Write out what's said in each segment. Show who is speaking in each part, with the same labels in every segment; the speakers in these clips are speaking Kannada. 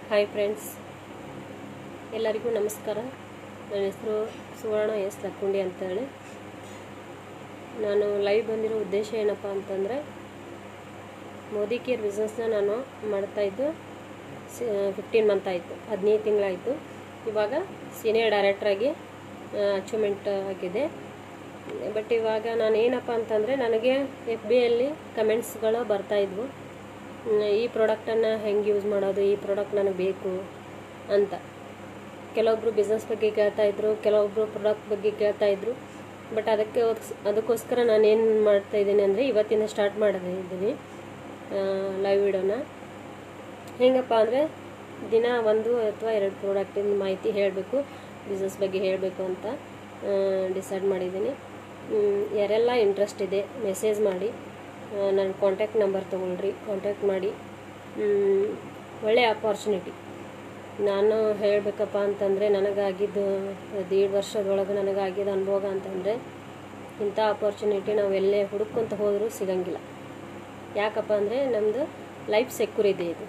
Speaker 1: ಹಾಯ್ ಫ್ರೆಂಡ್ಸ್ ಎಲ್ಲರಿಗೂ ನಮಸ್ಕಾರ ನನ್ನ ಹೆಸರು ಸುವರ್ಣ ಎಸ್ ಲಕ್ಕುಂಡಿ ಅಂತೇಳಿ ನಾನು ಲೈವ್ ಬಂದಿರೋ ಉದ್ದೇಶ ಏನಪ್ಪ ಅಂತಂದರೆ ಮೋದಿ ಕೇರ್ ಬಿಸ್ನೆಸ್ನ ನಾನು ಮಾಡ್ತಾಯಿದ್ದು ಫಿಫ್ಟೀನ್ ಮಂತ್ ಆಯಿತು ಹದಿನೈದು ತಿಂಗಳಾಯಿತು ಇವಾಗ ಸೀನಿಯರ್ ಡೈರೆಕ್ಟ್ರಾಗಿ ಅಚೀವ್ಮೆಂಟ್ ಆಗಿದೆ ಬಟ್ ಇವಾಗ ನಾನು ಏನಪ್ಪ ಅಂತಂದರೆ ನನಗೆ ಎಫ್ ಬಿಯಲ್ಲಿ ಕಮೆಂಟ್ಸ್ಗಳು ಬರ್ತಾಯಿದ್ವು ಹ್ಮ್, ಈ ಪ್ರಾಡಕ್ಟನ್ನು ಹೆಂಗೆ ಯೂಸ್ ಮಾಡೋದು ಈ ಪ್ರಾಡಕ್ಟ್ ನನಗೆ ಬೇಕು ಅಂತ ಕೆಲವೊಬ್ಬರು ಬಿಸ್ನೆಸ್ ಬಗ್ಗೆ ಕೇಳ್ತಾ ಇದ್ರು ಕೆಲವೊಬ್ಬರು ಪ್ರಾಡಕ್ಟ್ ಬಗ್ಗೆ ಕೇಳ್ತಾ ಇದ್ರು ಬಟ್ ಅದಕ್ಕೆ ಒದ್ಸ್- ಅದಕ್ಕೋಸ್ಕರ ನಾನು ಏನು ಮಾಡ್ತಾ ಇದ್ದೀನಿ ಅಂದರೆ ಇವತ್ತಿಂದ ಸ್ಟಾರ್ಟ್ ಮಾಡಿದ್ದೀನಿ ಲೈವ್ ವಿಡಿಯೋನ ಹೆಂಗಪ್ಪ ಅಂದರೆ ದಿನ ಒಂದು ಅಥವಾ ಎರಡು ಪ್ರಾಡಕ್ಟಿನ ಮಾಹಿತಿ ಹೇಳಬೇಕು ಬಿಸ್ನೆಸ್ ಬಗ್ಗೆ ಹೇಳಬೇಕು ಅಂತ ಡಿಸೈಡ್ ಮಾಡಿದ್ದೀನಿ ಮ್, ಯಾರೆಲ್ಲ ಇಂಟ್ರೆಸ್ಟ್ ಇದೆ ಮೆಸೇಜ್ ಮಾಡಿ ನನ್ನ ಕಾಂಟ್ಯಾಕ್ಟ್ ನಂಬರ್ ತೊಗೊಳ್ರಿ ಕಾಂಟ್ಯಾಕ್ಟ್ ಮಾಡಿ ಮ್, ಒಳ್ಳೆ ಆಪರ್ಚುನಿಟಿ ನಾನು ಹೇಳಬೇಕಪ್ಪ ಅಂತಂದರೆ ನನಗಾಗಿದ್ದು ದೀಡ್ ವರ್ಷದೊಳಗೆ ನನಗಾಗಿದ್ದ ಅನುಭವ ಅಂತಂದರೆ ಇಂಥ ಆಪರ್ಚುನಿಟಿ ನಾವು ಎಲ್ಲೇ ಹುಡುಕೊಂತ ಹೋದರೂ ಸಿಗಂಗಿಲ್ಲ ಯಾಕಪ್ಪ ಅಂದರೆ ನಮ್ಮದು ಲೈಫ್ ಸೆಕ್ಯೂರ್ ಇದೆ ಇದು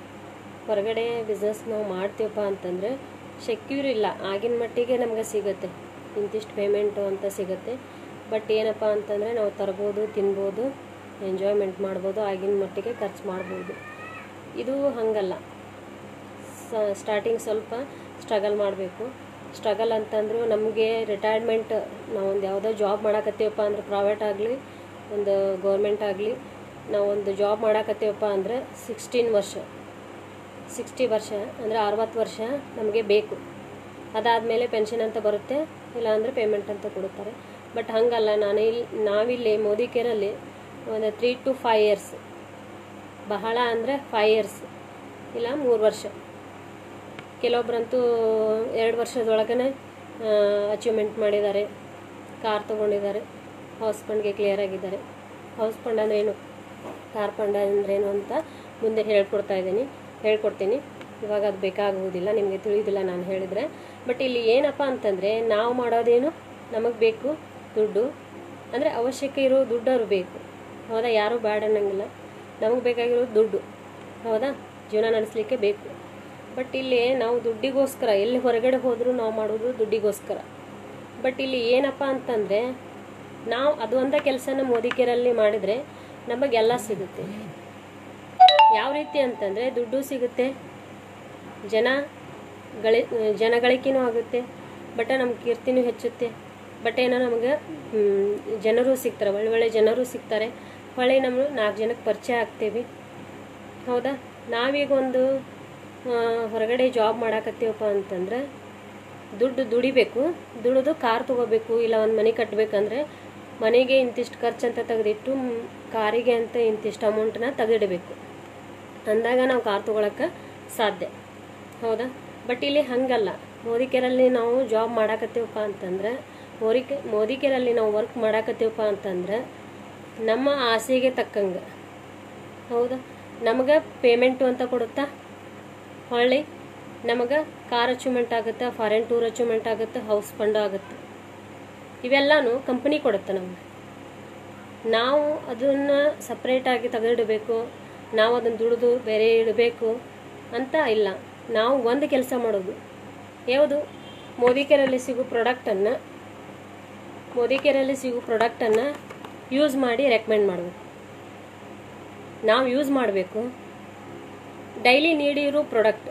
Speaker 1: ಹೊರಗಡೆ ಬಿಸ್ನೆಸ್ ನಾವು ಮಾಡ್ತೀವಪ್ಪ ಅಂತಂದರೆ ಸೆಕ್ಯೂರ್ ಇಲ್ಲ ಆಗಿನ ಮಟ್ಟಿಗೆ ನಮ್ಗೆ ಸಿಗುತ್ತೆ ಇಂತಿಷ್ಟು ಪೇಮೆಂಟು ಅಂತ ಸಿಗುತ್ತೆ ಬಟ್ ಏನಪ್ಪ ಅಂತಂದರೆ ನಾವು ತರ್ಬೋದು ತಿನ್ಬೋದು ಎಂಜಾಯ್ಮೆಂಟ್ ಮಾಡ್ಬೋದು ಆಗಿನ ಮಟ್ಟಿಗೆ ಖರ್ಚು ಮಾಡ್ಬೋದು ಇದು ಹಾಗಲ್ಲ ಸ್ಟಾರ್ಟಿಂಗ್ ಸ್ವಲ್ಪ ಸ್ಟ್ರಗಲ್ ಮಾಡಬೇಕು ಸ್ಟ್ರಗಲ್ ಅಂತಂದ್ರು ನಮಗೆ ರಿಟೈರ್ಮೆಂಟ್ ನಾವು ಒಂದು ಯಾವುದೋ ಜಾಬ್ ಮಾಡಕತ್ತೀವಪ್ಪ ಅಂದ್ರೆ ಪ್ರೈವೇಟ್ ಆಗಲಿ ಒಂದು ಗೌರ್ಮೆಂಟ್ ಆಗಲಿ ನಾವು ಒಂದು ಜಾಬ್ ಮಾಡಕತ್ತೀವಪ್ಪ ಅಂದರೆ ಸಿಕ್ಸ್ಟೀನ್ ವರ್ಷ ಸಿಕ್ಸ್ಟಿ ವರ್ಷ ಅಂದರೆ ಅರವತ್ತು ವರ್ಷ ನಮಗೆ ಬೇಕು ಅದಾದಮೇಲೆ ಪೆನ್ಷನ್ ಅಂತ ಬರುತ್ತೆ ಇಲ್ಲಾಂದರೆ ಪೇಮೆಂಟ್ ಅಂತ ಕೊಡುತ್ತಾರೆ ಬಟ್ ಹಾಗಲ್ಲ ನಾನು ಇಲ್ಲಿ ನಾವಿಲ್ಲಿ ಮೋದಿ ಕೇರಲ್ಲಿ ಒಂದು ತ್ರೀ ಟು ಫೈವ್ ಇಯರ್ಸ್ ಬಹಳ ಅಂದರೆ ಫೈವ್ ಇಯರ್ಸ್ ಇಲ್ಲ ಮೂರು ವರ್ಷ ಕೆಲವೊಬ್ಬರಂತೂ ಎರಡು ವರ್ಷದೊಳಗನೆ ಅಚೀವ್ಮೆಂಟ್ ಮಾಡಿದ್ದಾರೆ ಕಾರ್ ತೊಗೊಂಡಿದ್ದಾರೆ ಹೌಸ್ ಫಂಡ್ಗೆ ಕ್ಲಿಯರ್ ಆಗಿದ್ದಾರೆ ಹೌಸ್ ಫಂಡ್ ಅಂದ್ರೆ ಏನು ಕಾರ್ ಫಂಡ್ ಅಂದ್ರೇನು ಅಂತ ಮುಂದೆ ಹೇಳ್ಕೊಡ್ತಾ ಇದ್ದೀನಿ ಹೇಳ್ಕೊಡ್ತೀನಿ ಇವಾಗ ಅದು ಬೇಕಾಗುವುದಿಲ್ಲ ನಿಮಗೆ ತಿಳಿಯೋದಿಲ್ಲ ನಾನು ಹೇಳಿದರೆ ಬಟ್ ಇಲ್ಲಿ ಏನಪ್ಪ ಅಂತಂದರೆ ನಾವು ಮಾಡೋದೇನು ನಮಗೆ ಬೇಕು ದುಡ್ಡು ಅಂದರೆ ಅವಶ್ಯಕ ಇರೋ ದುಡ್ಡವರು ಬೇಕು ಹೌದಾ ಯಾರೂ ಬೇಡ ಅನ್ನಂಗಿಲ್ಲ ನಮಗೆ ಬೇಕಾಗಿರೋದು ದುಡ್ಡು ಹೌದಾ ಜೀವನ ನಡೆಸಲಿಕ್ಕೆ ಬೇಕು ಬಟ್ ಇಲ್ಲಿ ನಾವು ದುಡ್ಡಿಗೋಸ್ಕರ ಎಲ್ಲಿ ಹೊರಗಡೆ ಹೋದರೂ ನಾವು ಮಾಡೋದು ದುಡ್ಡಿಗೋಸ್ಕರ ಬಟ್ ಇಲ್ಲಿ ಏನಪ್ಪ ಅಂತಂದರೆ ನಾವು ಅದು ಒಂದ ಕೆಲಸನ ಮೋದಿಕೆರಲ್ಲಿ ಮಾಡಿದರೆ ನಮಗೆಲ್ಲ ಸಿಗುತ್ತೆ ಯಾವ ರೀತಿ ಅಂತಂದರೆ ದುಡ್ಡು ಸಿಗುತ್ತೆ ಜನ ಗಳಿ ಜನಗಳಿಕೆನೂ ಆಗುತ್ತೆ ಬಟ್ ನಮ್ಮ ಕೀರ್ತಿನೂ ಹೆಚ್ಚುತ್ತೆ ಬಟ್ ಏನೋ ನಮಗೆ ಮ್, ಜನರು ಸಿಗ್ತಾರೆ ಒಳ್ಳೆ ಒಳ್ಳೆ ಜನರು ಸಿಗ್ತಾರೆ ಹೊಳ್ಳಿ ನಮ್ಮ ನಾಲ್ಕು ಜನಕ್ಕೆ ಪರಿಚಯ ಆಗ್ತೇವೆ ಹೌದಾ ನಾವೀಗ ಒಂದು ಆ, ಹೊರಗಡೆ ಜಾಬ್ ಮಾಡಾಕತ್ತೀವಪ್ಪ ಅಂತಂದ್ರೆ ದುಡ್ಡು ದುಡಿಬೇಕು ದುಡಿದು ಕಾರ್ ತೊಗೋಬೇಕು ಇಲ್ಲ ಒಂದು ಮನೆ ಕಟ್ಟಬೇಕಂದ್ರೆ ಮನೆಗೆ ಇಂತಿಷ್ಟು ಖರ್ಚು ಅಂತ ತೆಗೆದಿಟ್ಟು ಮ್, ಕಾರಿಗೆ ಅಂತ ಇಂತಿಷ್ಟು ಅಮೌಂಟನ್ನ ತೆಗೆದಿಡಬೇಕು ಅಂದಾಗ ನಾವು ಕಾರ್ ತೊಗೊಳಕ್ಕೆ ಸಾಧ್ಯ ಹೌದಾ ಬಟ್ ಇಲ್ಲಿ ಹಂಗಲ್ಲ ಮೋದಿ ಕೇರಲ್ಲಿ ನಾವು ಜಾಬ್ ಮಾಡಾಕತ್ತೀವಪ್ಪ ಅಂತಂದ್ರೆ ಮೋದಿ ಮೋದಿ ಕೇರಲ್ಲಿ ನಾವು ವರ್ಕ್ ಮಾಡಾಕತ್ತೀವಪ್ಪ ಅಂತಂದ್ರೆ ನಮ್ಮ ಆಸೆಗೆ ತಕ್ಕಂಗೆ ಹೌದಾ ನಮಗೆ ಪೇಮೆಂಟು ಅಂತ ಕೊಡುತ್ತಾ ಹೊಳ್ಳಿ ನಮಗೆ ಕಾರ್ ಅಚೀವ್ಮೆಂಟ್ ಆಗುತ್ತೆ ಫಾರಿನ್ ಟೂರ್ ಅಚೀವ್ಮೆಂಟ್ ಆಗುತ್ತೆ ಹೌಸ್ ಫಂಡ್ ಆಗುತ್ತೆ ಇವೆಲ್ಲನೂ ಕಂಪನಿ ಕೊಡುತ್ತೆ ನಮಗೆ ನಾವು ಅದನ್ನು ಸಪ್ರೇಟಾಗಿ ತೆಗೆದಿಡಬೇಕು ನಾವು ಅದನ್ನು ದುಡಿದು ಬೇರೆ ಇಡಬೇಕು ಅಂತ ಇಲ್ಲ ನಾವು ಒಂದು ಕೆಲಸ ಮಾಡೋದು ಯಾವುದು ಮೋದಿ ಕೇರಲ್ಲಿ ಸಿಗೋ ಪ್ರಾಡಕ್ಟನ್ನು ಮೋದಿ ಕೇರಲ್ಲಿ ಸಿಗೋ ಪ್ರಾಡಕ್ಟನ್ನು ಯೂಸ್ ಮಾಡಿ ರೆಕಮೆಂಡ್ ಮಾಡಬೇಕು ನಾವು ಯೂಸ್ ಮಾಡಬೇಕು ಡೈಲಿ ನೀಡಿರೋ ಪ್ರಾಡಕ್ಟ್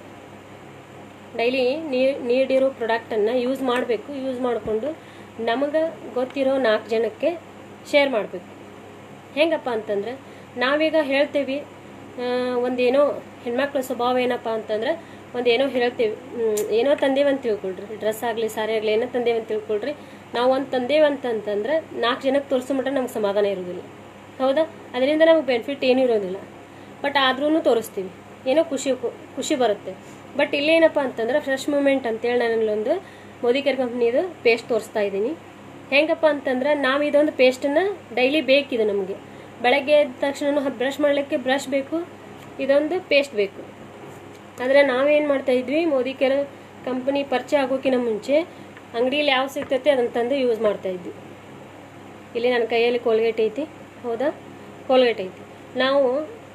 Speaker 1: ಡೈಲಿ ನೀಡಿರೋ ಪ್ರಾಡಕ್ಟನ್ನು ಯೂಸ್ ಮಾಡಬೇಕು ಯೂಸ್ ಮಾಡಿಕೊಂಡು ನಮಗೆ ಗೊತ್ತಿರೋ ನಾಲ್ಕು ಜನಕ್ಕೆ ಶೇರ್ ಮಾಡಬೇಕು ಹೆಂಗಪ್ಪ ಅಂತಂದ್ರೆ ನಾವೀಗ ಹೇಳ್ತೀವಿ ಆ, ಒಂದೇನೋ ಹೆಣ್ಮಕ್ಳ ಸ್ವಭಾವ ಏನಪ್ಪ ಅಂತಂದ್ರೆ ಒಂದೇನೋ ಹೇಳ್ತೀವಿ ಹ್ಮ್, ಏನೋ ತಂದೇವಿ ಅಂತ ತಿಳ್ಕೊಳ್ರಿ ಡ್ರೆಸ್ ಆಗಲಿ ಸಾರಿ ಆಗಲಿ ಏನೋ ತಂದೇವಿ ಅಂತ ತಿಳ್ಕೊಳ್ರಿ ನಾವು ಒಂದು ತಂದೇವಿ ಅಂತಂತಂದ್ರೆ ನಾಲ್ಕು ಜನಕ್ಕೆ ತೋರಿಸೋ ಮಟ್ಟ ನಮ್ಗೆ ಸಮಾಧಾನ ಇರೋದಿಲ್ಲ ಹೌದಾ ಅದರಿಂದ ನಮಗೆ ಬೆನಿಫಿಟ್ ಏನೂ ಇರೋದಿಲ್ಲ ಬಟ್ ಆದ್ರೂ ತೋರಿಸ್ತೀವಿ ಏನೋ ಖುಷಿ ಖುಷಿ ಬರುತ್ತೆ ಬಟ್ ಇಲ್ಲೇನಪ್ಪ ಅಂತಂದ್ರೆ ಫ್ರೆಶ್ ಮೂಮೆಂಟ್ ಅಂತೇಳಿ ನಾನಲ್ಲೊಂದು ಮೋದಿಕೇರ್ ಕಂಪ್ನಿದು ಪೇಸ್ಟ್ ತೋರಿಸ್ತಾ ಇದ್ದೀನಿ ಹೆಂಗಪ್ಪ ಅಂತಂದ್ರೆ ನಾವು ಇದೊಂದು ಪೇಸ್ಟನ್ನು ಡೈಲಿ ಬೇಕಿದೆ ನಮಗೆ ಬೆಳಗ್ಗೆ ಎದ್ದ ತಕ್ಷಣ ಬ್ರಷ್ ಮಾಡಲಿಕ್ಕೆ ಬ್ರಷ್ ಬೇಕು ಇದೊಂದು ಪೇಸ್ಟ್ ಬೇಕು ಆದರೆ ನಾವೇನು ಮಾಡ್ತಾ ಇದ್ವಿ ಮೋದಿಕೇರ್ ಕಂಪನಿ ಪರಿಚಯ ಆಗೋಕ್ಕಿಂತ ಮುಂಚೆ ಅಂಗಡಿಯಲ್ಲಿ ಯಾವ ಸಿಗ್ತೈತೆ ಅದನ್ನು ತಂದು ಯೂಸ್ ಮಾಡ್ತಾ ಇದ್ವಿ ಇಲ್ಲಿ ನನ್ನ ಕೈಯಲ್ಲಿ ಕೋಲ್ಗೇಟ್ ಐತಿ ಹೌದಾ ಕೋಲ್ಗೇಟ್ ಐತಿ ನಾವು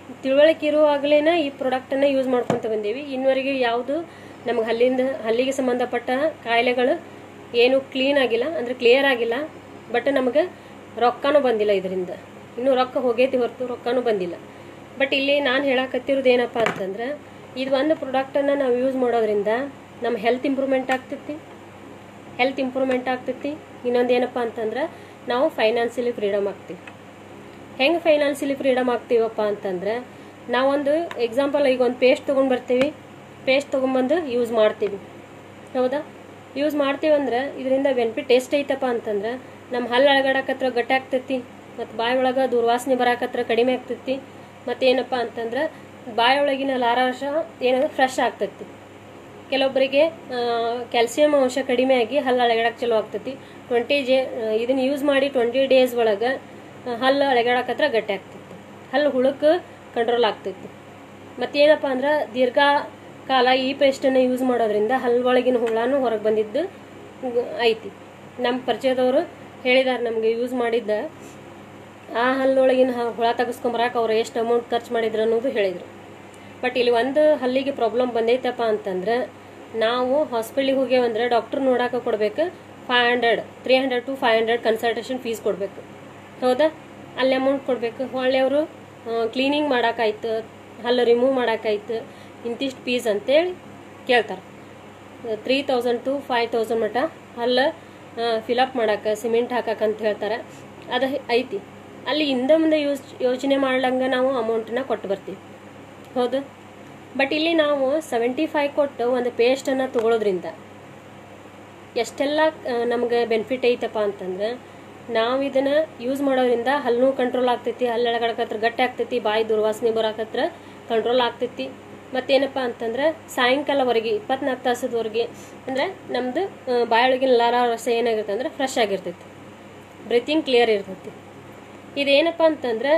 Speaker 1: ತಿಳುವಳಿಕೆ ಇರುವಾಗಲೇ ಈ ಪ್ರಾಡಕ್ಟನ್ನು ಯೂಸ್ ಮಾಡ್ಕೊತ ಬಂದೀವಿ ಇನ್ನವರೆಗೆ ಯಾವುದು ನಮ್ಗೆ ಹಲ್ಲಿಂದ ಹಲ್ಲಿಗೆ ಸಂಬಂಧಪಟ್ಟ ಕಾಯಿಲೆಗಳು ಏನು ಕ್ಲೀನ್ ಆಗಿಲ್ಲ ಅಂದರೆ ಕ್ಲಿಯರ್ ಆಗಿಲ್ಲ ಬಟ್ ನಮಗೆ ರೊಕ್ಕನೂ ಬಂದಿಲ್ಲ ಇದರಿಂದ ಇನ್ನೂ ರೊಕ್ಕ ಹೋಗೈತಿ ಹೊರತು ರೊಕ್ಕನೂ ಬಂದಿಲ್ಲ ಬಟ್ ಇಲ್ಲಿ ನಾನು ಹೇಳಕತ್ತಿರೋದು ಏನಪ್ಪ ಅಂತಂದ್ರೆ ಇದು ಒಂದು ಪ್ರಾಡಕ್ಟನ್ನು ನಾವು ಯೂಸ್ ಮಾಡೋದ್ರಿಂದ ನಮ್ಮ ಹೆಲ್ತ್ ಇಂಪ್ರೂವ್ಮೆಂಟ್ ಆಗ್ತೈತಿ ಹೆಲ್ತ್ ಇಂಪ್ರೂವ್ಮೆಂಟ್ ಆಗ್ತೈತಿ ಇನ್ನೊಂದು ಏನಪ್ಪ ಅಂತಂದ್ರೆ ನಾವು ಫೈನಾನ್ಸಿಯಲಿ ಫ್ರೀಡಮ್ ಆಗ್ತೀವಿ ಹೆಂಗೆ ಫೈನಾನ್ಸಿಯಲಿ ಫ್ರೀಡಮ್ ಆಗ್ತೀವಪ್ಪ ಅಂತಂದ್ರೆ ನಾವೊಂದು ಎಕ್ಸಾಂಪಲ್ ಈಗ ಒಂದು ಪೇಸ್ಟ್ ತೊಗೊಂಡು ಬರ್ತೀವಿ ಪೇಸ್ಟ್ ತೊಗೊಂಬಂದು ಯೂಸ್ ಮಾಡ್ತೀವಿ ಹೌದಾ ಯೂಸ್ ಮಾಡ್ತೀವಿ ಅಂದ್ರೆ ಇದರಿಂದ ಬೆನಿಫಿಟ್ ಎಷ್ಟು ಐತಪ್ಪ ಅಂತಂದ್ರೆ ನಮ್ಮ ಹಲ್ಲು ಅಳಗಡಕತ್ರ ಗಟ್ಟಿ ಆಗ್ತೈತಿ ಮತ್ತು ಬಾಯಿ ಒಳಗೆ ದುರ್ವಾಸನೆ ಬರಾಕತ್ರ ಕಡಿಮೆ ಆಗ್ತೈತಿ ಮತ್ತು ಏನಪ್ಪ ಅಂತಂದ್ರೆ ಬಾಯಿ ಒಳಗಿನ ಲಾರಾಂಶ ಏನಂದ್ರೆ ಫ್ರೆಶ್ ಆಗ್ತೈತಿ ಕೆಲವೊಬ್ಬರಿಗೆ ಕ್ಯಾಲ್ಸಿಯಂ ಅಂಶ ಕಡಿಮೆ ಆಗಿ ಹಲ್ಲು ಅಳಗಡಕ್ಕೆ ಚಲೋ ಆಗ್ತೈತಿ ಟ್ವೆಂಟಿ ಜೇ ಇದನ್ನ ಯೂಸ್ ಮಾಡಿ ಟ್ವೆಂಟಿ ಡೇಸ್ ಒಳಗೆ ಹಲ್ಲು ಅಳಗಡಕತ್ರ ಗಟ್ಟಿ ಆಗ್ತೈತಿ ಹಲ್ಲು ಹುಳುಕ್ಕೆ ಕಂಟ್ರೋಲ್ ಆಗ್ತೈತಿ ಮತ್ತೇನಪ್ಪ ಅಂದ್ರೆ ದೀರ್ಘ ಕಾಲ ಈ ಪೇಸ್ಟನ್ನು ಯೂಸ್ ಮಾಡೋದ್ರಿಂದ ಹಲ್ಲು ಒಳಗಿನ ಹುಳನೂ ಹೊರಗೆ ಬಂದಿದ್ದು ಗ್- ಐತಿ ನಮ್ಮ ಪರಿಚಯದವರು ಹೇಳಿದಾರೆ ನಮಗೆ ಯೂಸ್ ಮಾಡಿದ್ದ ಆ ಹಲ್ಲೊಳಗಿನ ಹ- ಹುಳ ತೆಗೆಸ್ಕೊಂಬರಕ್ಕೆ ಅವ್ರು ಎಷ್ಟು ಅಮೌಂಟ್ ಖರ್ಚು ಮಾಡಿದ್ರು ಅನ್ನೋದು ಹೇಳಿದರು ಬಟ್ ಇಲ್ಲಿ ಒಂದು ಹಲ್ಲಿಗೆ ಪ್ರಾಬ್ಲಮ್ ಬಂದೈತಪ್ಪ ಅಂತಂದ್ರೆ ನಾವು ಹಾಸ್ಪಿಟ್ಲಿಗೆ ಹೋಗ್ಯಾವಂದ್ರೆ ಡಾಕ್ಟ್ರ್ ನೋಡಕ್ಕೆ ಕೊಡ್ಬೇಕು five hundred three hundred to five hundred consultation fees ಕೊಡಬೇಕು ಹೌದಾ ಅಲ್ಲಿ ಅಮೌಂಟ್ ಕೊಡಬೇಕು ಹೊಳ್ಳಿ ಅವರು ಕ್ಲೀನಿಂಗ್ ಮಾಡೋಕ್ಕಾಯ್ತು ಹಲ್ಲು ರಿಮೂವ್ ಮಾಡೋಕ್ಕಾಯ್ತು ಇಂತಿಷ್ಟು ಫೀಸ್ ಅಂತೇಳಿ ಕೇಳ್ತಾರೆ three thousand to five thousand ಮಟ್ಟ ಹಲ್ಲು ಫಿಲಪ್ ಮಾಡಕ್ಕೆ ಸಿಮೆಂಟ್ ಹಾಕಕ್ಕೆ ಅಂತ ಹೇಳ್ತಾರೆ ಅದು ಐತಿ ಅಲ್ಲಿ ಹಿಂದೆ ಮುಂದೆ ಯೂಸ್ ಯೋಚನೆ ಮಾಡ್ಲಂಗೆ ನಾವು ಅಮೌಂಟನ್ನ ಕೊಟ್ಟು ಬರ್ತೀವಿ ಹೌದು ಬಟ್ ಇಲ್ಲಿ ನಾವು ಸೆವೆಂಟಿ ಫೈವ್ ಕೊಟ್ಟು ಒಂದು ಪೇಸ್ಟನ್ನು ತಗೊಳ್ಳೋದ್ರಿಂದ ಎಷ್ಟೆಲ್ಲ ನಮ್ಗೆ ಬೆನಿಫಿಟ್ ಐತಪ್ಪ ಅಂತಂದ್ರೆ ನಾವು ಇದನ್ನು ಯೂಸ್ ಮಾಡೋದ್ರಿಂದ ಹಲ್ಲು ಕಂಟ್ರೋಲ್ ಆಗ್ತೈತಿ ಹಲ್ಲು ಎಳಗಡಕತ್ರ ಗಟ್ಟಿ ಆಗ್ತೈತಿ ಬಾಯಿ ದುರ್ವಾಸನೆ ಬರಾಕತ್ರ ಕಂಟ್ರೋಲ್ ಆಗ್ತೈತಿ ಮತ್ತೇನಪ್ಪ ಅಂತಂದ್ರೆ ಸಾಯಂಕಾಲವರೆಗೆ ಇಪ್ಪತ್ನಾಲ್ಕು ತಾಸದವರೆಗೆ ಅಂದರೆ ನಮ್ಮದು ಬಾಯೊಳಗಿನ ಲಾರ ರಸ ಏನಾಗಿರುತ್ತೆ ಅಂದರೆ ಫ್ರೆಶ್ ಆಗಿರ್ತೈತಿ ಬ್ರೀತಿಂಗ್ ಕ್ಲಿಯರ್ ಇರ್ತೈತಿ ಇದೇನಪ್ಪ ಅಂತಂದ್ರೆ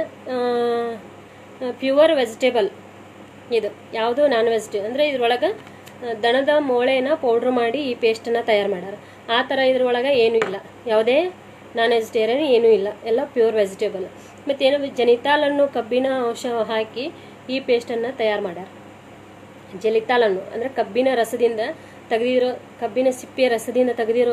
Speaker 1: ಪ್ಯೂರ್ ವೆಜಿಟೇಬಲ್ ಇದು ಯಾವುದು ನಾನ್ ವೆಜಿಟೇಬಲ್ ಅಂದರೆ ಇದ್ರೊಳಗೆ ಆ, ದನದ ಮೂಳೆನ ಪೌಡ್ರ್ ಮಾಡಿ ಈ ಪೇಸ್ಟನ್ನು ತಯಾರು ಮಾಡ್ಯಾರ ಆ ಥರ ಇದ್ರೊಳಗೆ ಏನೂ ಇಲ್ಲ ಯಾವುದೇ ನಾನ್ ವೆಜಿಟೇರಿಯನ್ ಏನೂ ಇಲ್ಲ ಎಲ್ಲ ಪ್ಯೂರ್ ವೆಜಿಟೇಬಲ್ ಮತ್ತೇನು ಜನಿತಾಲ್ ಅನ್ನೋ ಕಬ್ಬಿನ ಅಂಶ ಹಾಕಿ ಈ ಪೇಸ್ಟನ್ನು ತಯಾರು ಮಾಡ್ಯಾರ ಜಲಿತಾಲ್ ಅನ್ನೋ ಅಂದರೆ ಕಬ್ಬಿನ ರಸದಿಂದ ತೆಗೆದಿರೋ ಕಬ್ಬಿನ ಸಿಪ್ಪೆ ರಸದಿಂದ ತೆಗೆದಿರೋ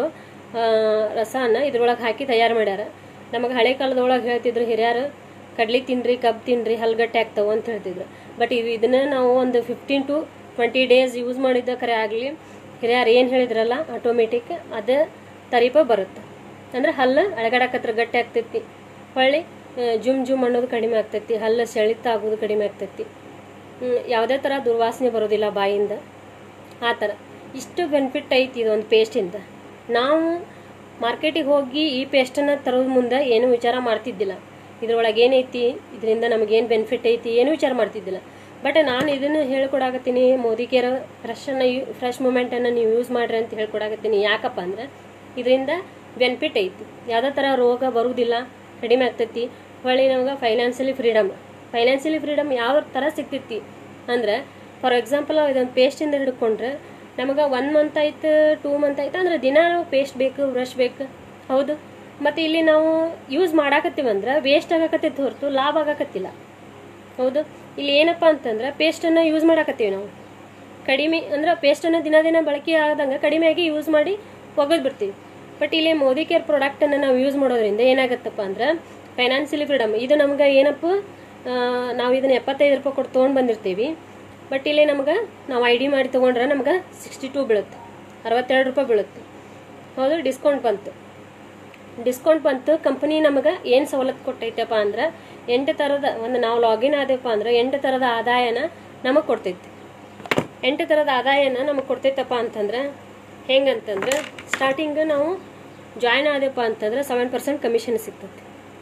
Speaker 1: ರಸನ ಇದ್ರೊಳಗೆ ಹಾಕಿ ತಯಾರು ಮಾಡ್ಯಾರ ನಮಗೆ ಹಳೆ ಕಾಲದೊಳಗೆ ಹೇಳ್ತಿದ್ರು ಹಿರಿಯರು ಕಡ್ಲಿ ತಿನ್ರಿ ಕಬ್ಬು ತಿನ್ರಿ ಹಲ್ಗಟ್ಟೆ ಆಗ್ತಾವೆ ಅಂತ ಹೇಳ್ತಿದ್ರು ಬಟ್ ಇದು ಇದನ್ನ ನಾವು ಒಂದು fifteen to twenty days use ಮಾಡಿದ್ದ ಕರೆ ಆಗಲಿ ಹಿರಿಯರು ಏನು ಹೇಳಿದ್ರಲ್ಲ ಆಟೋಮೆಟಿಕ್ ಅದೇ ತರೀಪ ಬರುತ್ತೆ ಅಂದ್ರೆ ಹಲ್ಲು ಅಳಗಡಕತ್ರ ಗಟ್ಟಿ ಆಗ್ತೈತಿ ಹೊಳ್ಳಿ ಆ, ಜುಮ್ ಜುಮ್ ಅನ್ನೋದು ಕಡಿಮೆ ಆಗ್ತೈತಿ ಹಲ್ಲು ಸೆಳಿತ ಆಗೋದು ಕಡಿಮೆ ಆಗ್ತೈತಿ ಹ್ಮ್, ಯಾವುದೇ ಥರ ದುರ್ವಾಸನೆ ಬರೋದಿಲ್ಲ ಬಾಯಿಂದ ಆ ಥರ ಇಷ್ಟು ಬೆನಿಫಿಟ್ ಐತಿ ಇದೊಂದು ಪೇಸ್ಟಿಂದ ನಾವು ಮಾರ್ಕೆಟಿಗೆ ಹೋಗಿ ಈ ಪೇಸ್ಟನ್ನು ತರೋದು ಮುಂದೆ ಏನೂ ವಿಚಾರ ಮಾಡ್ತಿದ್ದಿಲ್ಲ ಇದ್ರೊಳಗೆ ಏನೈತಿ ಇದರಿಂದ ನಮಗೇನು ಬೆನಿಫಿಟ್ ಐತಿ ಏನೂ ವಿಚಾರ ಮಾಡ್ತಿದ್ದಿಲ್ಲ ಬಟ್ ನಾನು ಇದನ್ನು ಹೇಳ್ಕೊಡಾಕತ್ತೀನಿ ಮೋದಿ ಕೇರ್ ಫ್ರೆಶನ್ನು ಯೂ ಫ್ರೆಶ್ ಮೂಮೆಂಟನ್ನು ನೀವು ಯೂಸ್ ಮಾಡ್ರಿ ಅಂತ ಹೇಳ್ಕೊಡಾಕತ್ತೀನಿ ಯಾಕಪ್ಪ ಅಂದ್ರೆ ಇದರಿಂದ ಬೆನಿಫಿಟ್ ಐತಿ ಯಾವುದೇ ಥರ ರೋಗ ಬರುವುದಿಲ್ಲ ಕಡಿಮೆ ಆಗ್ತೈತಿ ಹೊಳ್ಳಿ ನಮ್ಗೆ ಫೈನಾನ್ಷಿಯಲಿ ಫ್ರೀಡಮ್ ಫೈನಾನ್ಷಿಯಲಿ ಫ್ರೀಡಮ್ ಯಾವ ಥರ ಸಿಗ್ತೈತಿ ಅಂದ್ರೆ ಫಾರ್ ಎಕ್ಸಾಂಪಲ್ ಇದೊಂದು ಪೇಸ್ಟಿಂದ ಹಿಡ್ಕೊಂಡ್ರೆ ನಮಗೆ ಒನ್ ಮಂತ್ ಆಯ್ತು ಟೂ ಮಂತ್ ಆಯ್ತು ಅಂದ್ರೆ ದಿನ ಪೇಸ್ಟ್ ಬೇಕು ಬ್ರಷ್ ಬೇಕು ಹೌದು ಮತ್ತು ಇಲ್ಲಿ ನಾವು ಯೂಸ್ ಮಾಡಾಕತ್ತೀವಂದ್ರೆ ವೇಸ್ಟ್ ಆಗಾಕತ್ತೈತಿ ಹೊರತು ಲಾಭ ಆಗಾಕತ್ತಿಲ್ಲ ಹೌದು ಇಲ್ಲಿ ಏನಪ್ಪ ಅಂತಂದ್ರೆ ಪೇಸ್ಟನ್ನು ಯೂಸ್ ಮಾಡಾಕತ್ತೀವಿ ನಾವು ಕಡಿಮೆ ಅಂದ್ರೆ ಪೇಸ್ಟನ್ನು ದಿನ ದಿನ ಬಳಕೆ ಆದಂಗೆ ಕಡಿಮೆಯಾಗಿ ಯೂಸ್ ಮಾಡಿ ಒಗೆದು ಬಿಡ್ತೀವಿ ಬಟ್ ಇಲ್ಲಿ ಮೋದಿ ಕೇರ್ ಪ್ರಾಡಕ್ಟನ್ನು ನಾವು ಯೂಸ್ ಮಾಡೋದ್ರಿಂದ ಏನಾಗತ್ತಪ್ಪ ಅಂದ್ರೆ ಫೈನಾನ್ಷಿಯಲಿ ಫ್ರೀಡಮ್ ಇದು ನಮ್ಗೆ ಏನಪ್ಪ ಆ, ನಾವು ಇದನ್ನ ಎಪ್ಪತ್ತೈದು ರೂಪಾಯಿ ಕೊಟ್ಟು ತೊಗೊಂಡು ಬಂದಿರ್ತೀವಿ ಬಟ್ ಇಲ್ಲಿ ನಮ್ಗೆ ನಾವು ಐ ಡಿ ಮಾಡಿ ತೊಗೊಂಡ್ರೆ ನಮ್ಗೆ ಸಿಕ್ಸ್ಟಿ ಟೂ ಬೀಳುತ್ತೆ ಅರವತ್ತೆರಡು ರೂಪಾಯಿ ಬೀಳುತ್ತೆ ಹೌದು ಡಿಸ್ಕೌಂಟ್ ಬಂತು ಡಿಸ್ಕೌಂಟ್ ಬಂತು ಕಂಪನಿ ನಮಗೆ ಏನು ಸವಲತ್ತು ಕೊಟ್ಟೈತಪ್ಪ ಅಂದ್ರೆ ಎಂಟು ಥರದ ಒಂದು ನಾವು ಲಾಗಿನ್ ಆದೇವಪ್ಪ ಅಂದ್ರೆ ಎಂಟು ಥರದ ಆದಾಯನ ನಮಗೆ ಕೊಡ್ತೈತಿ ಎಂಟು ಥರದ ಆದಾಯನ ನಮಗೆ ಕೊಡ್ತೈತಪ್ಪ ಅಂತಂದ್ರೆ ಹೆಂಗಂತಂದ್ರೆ ಸ್ಟಾರ್ಟಿಂಗ್ ನಾವು ಜಾಯ್ನ್ ಆದೇವಪ್ಪ ಅಂತಂದ್ರೆ ಸೆವೆನ್ ಪರ್ಸೆಂಟ್ ಕಮಿಷನ್ ಸಿಗ್ತೈತಿ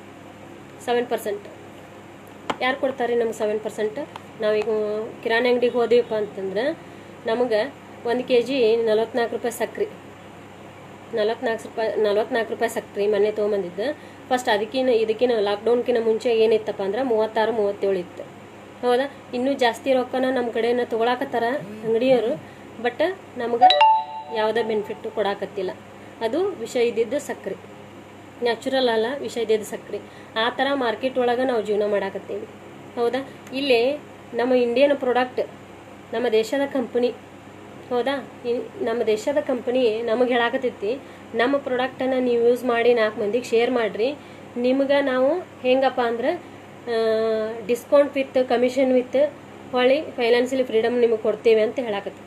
Speaker 1: ಸೆವೆನ್ ಪರ್ಸೆಂಟ್ ಯಾರು ಕೊಡ್ತಾರೆ ನಮ್ಗೆ ಸೆವೆನ್ ಪರ್ಸೆಂಟ್ ನಾವೀಗ ಕಿರಾಣಿ ಅಂಗಡಿಗೆ ಹೋದೀವಪ್ಪ ಅಂತಂದ್ರೆ ನಮಗೆ ಒಂದು ಕೆ ಜಿ ನಲವತ್ನಾಲ್ಕು ರೂಪಾಯಿ ಸಕ್ರೆ ನಲವತ್ನಾಲ್ಕು ರೂಪಾಯಿ ನಲವತ್ನಾಲ್ಕು ರೂಪಾಯಿ ಸಕ್ರೆ ಮೊನ್ನೆ ತೊಗೊಂಬಂದಿದ್ದು ಫಸ್ಟ್ ಅದಕ್ಕಿನ ಇದಕ್ಕಿನ ಲಾಕ್ಡೌನ್ಕಿನ ಮುಂಚೆ ಏನಿತ್ತಪ್ಪ ಅಂದ್ರೆ ಮೂವತ್ತಾರು ಮೂವತ್ತೇಳು ಇತ್ತು ಹೌದಾ ಇನ್ನೂ ಜಾಸ್ತಿ ರೊಕ್ಕನ ನಮ್ಮ ಕಡೆನ ತೊಗೊಳಕತ್ತಾರ ಅಂಗಡಿಯವರು ಬಟ್ ನಮ್ಗೆ ಯಾವುದೇ ಬೆನಿಫಿಟ್ ಕೊಡಾಕತ್ತಿಲ್ಲ ಅದು ವಿಷ ಇದ್ದಿದ್ದು ಸಕ್ರೆ ನ್ಯಾಚುರಲ್ ಅಲ್ಲ ವಿಷ ಇದ್ದಿದ್ದು ಸಕ್ರೆ ಆ ಥರ ಮಾರ್ಕೆಟ್ ಒಳಗೆ ನಾವು ಜೀವನ ಮಾಡಾಕತ್ತೀವಿ ಹೌದಾ ಇಲ್ಲಿ ನಮ್ಮ ಇಂಡಿಯನ್ ಪ್ರಾಡಕ್ಟ್ ನಮ್ಮ ದೇಶದ ಕಂಪನಿ ಹೌದಾ ಇನ್- ನಮ್ಮ ದೇಶದ ಕಂಪನಿ ನಮಗೆ ಹೇಳಾಕತ್ತೈತಿ ನಮ್ಮ ಪ್ರಾಡಕ್ಟನ್ನು ನೀವು ಯೂಸ್ ಮಾಡಿ ನಾಲ್ಕು ಮಂದಿಗೆ ಶೇರ್ ಮಾಡಿರಿ ನಿಮ್ಗೆ ನಾವು ಹೆಂಗಪ್ಪ ಅಂದ್ರೆ ಡಿಸ್ಕೌಂಟ್ ವಿತ್ ಕಮಿಷನ್ ವಿತ್ ಹೊಳ್ಳಿ ಫೈನಾನ್ಷಿಯಲಿ ಫ್ರೀಡಮ್ ನಿಮಗೆ ಕೊಡ್ತೇವೆ ಅಂತ ಹೇಳಾಕತ್ತೈತಿ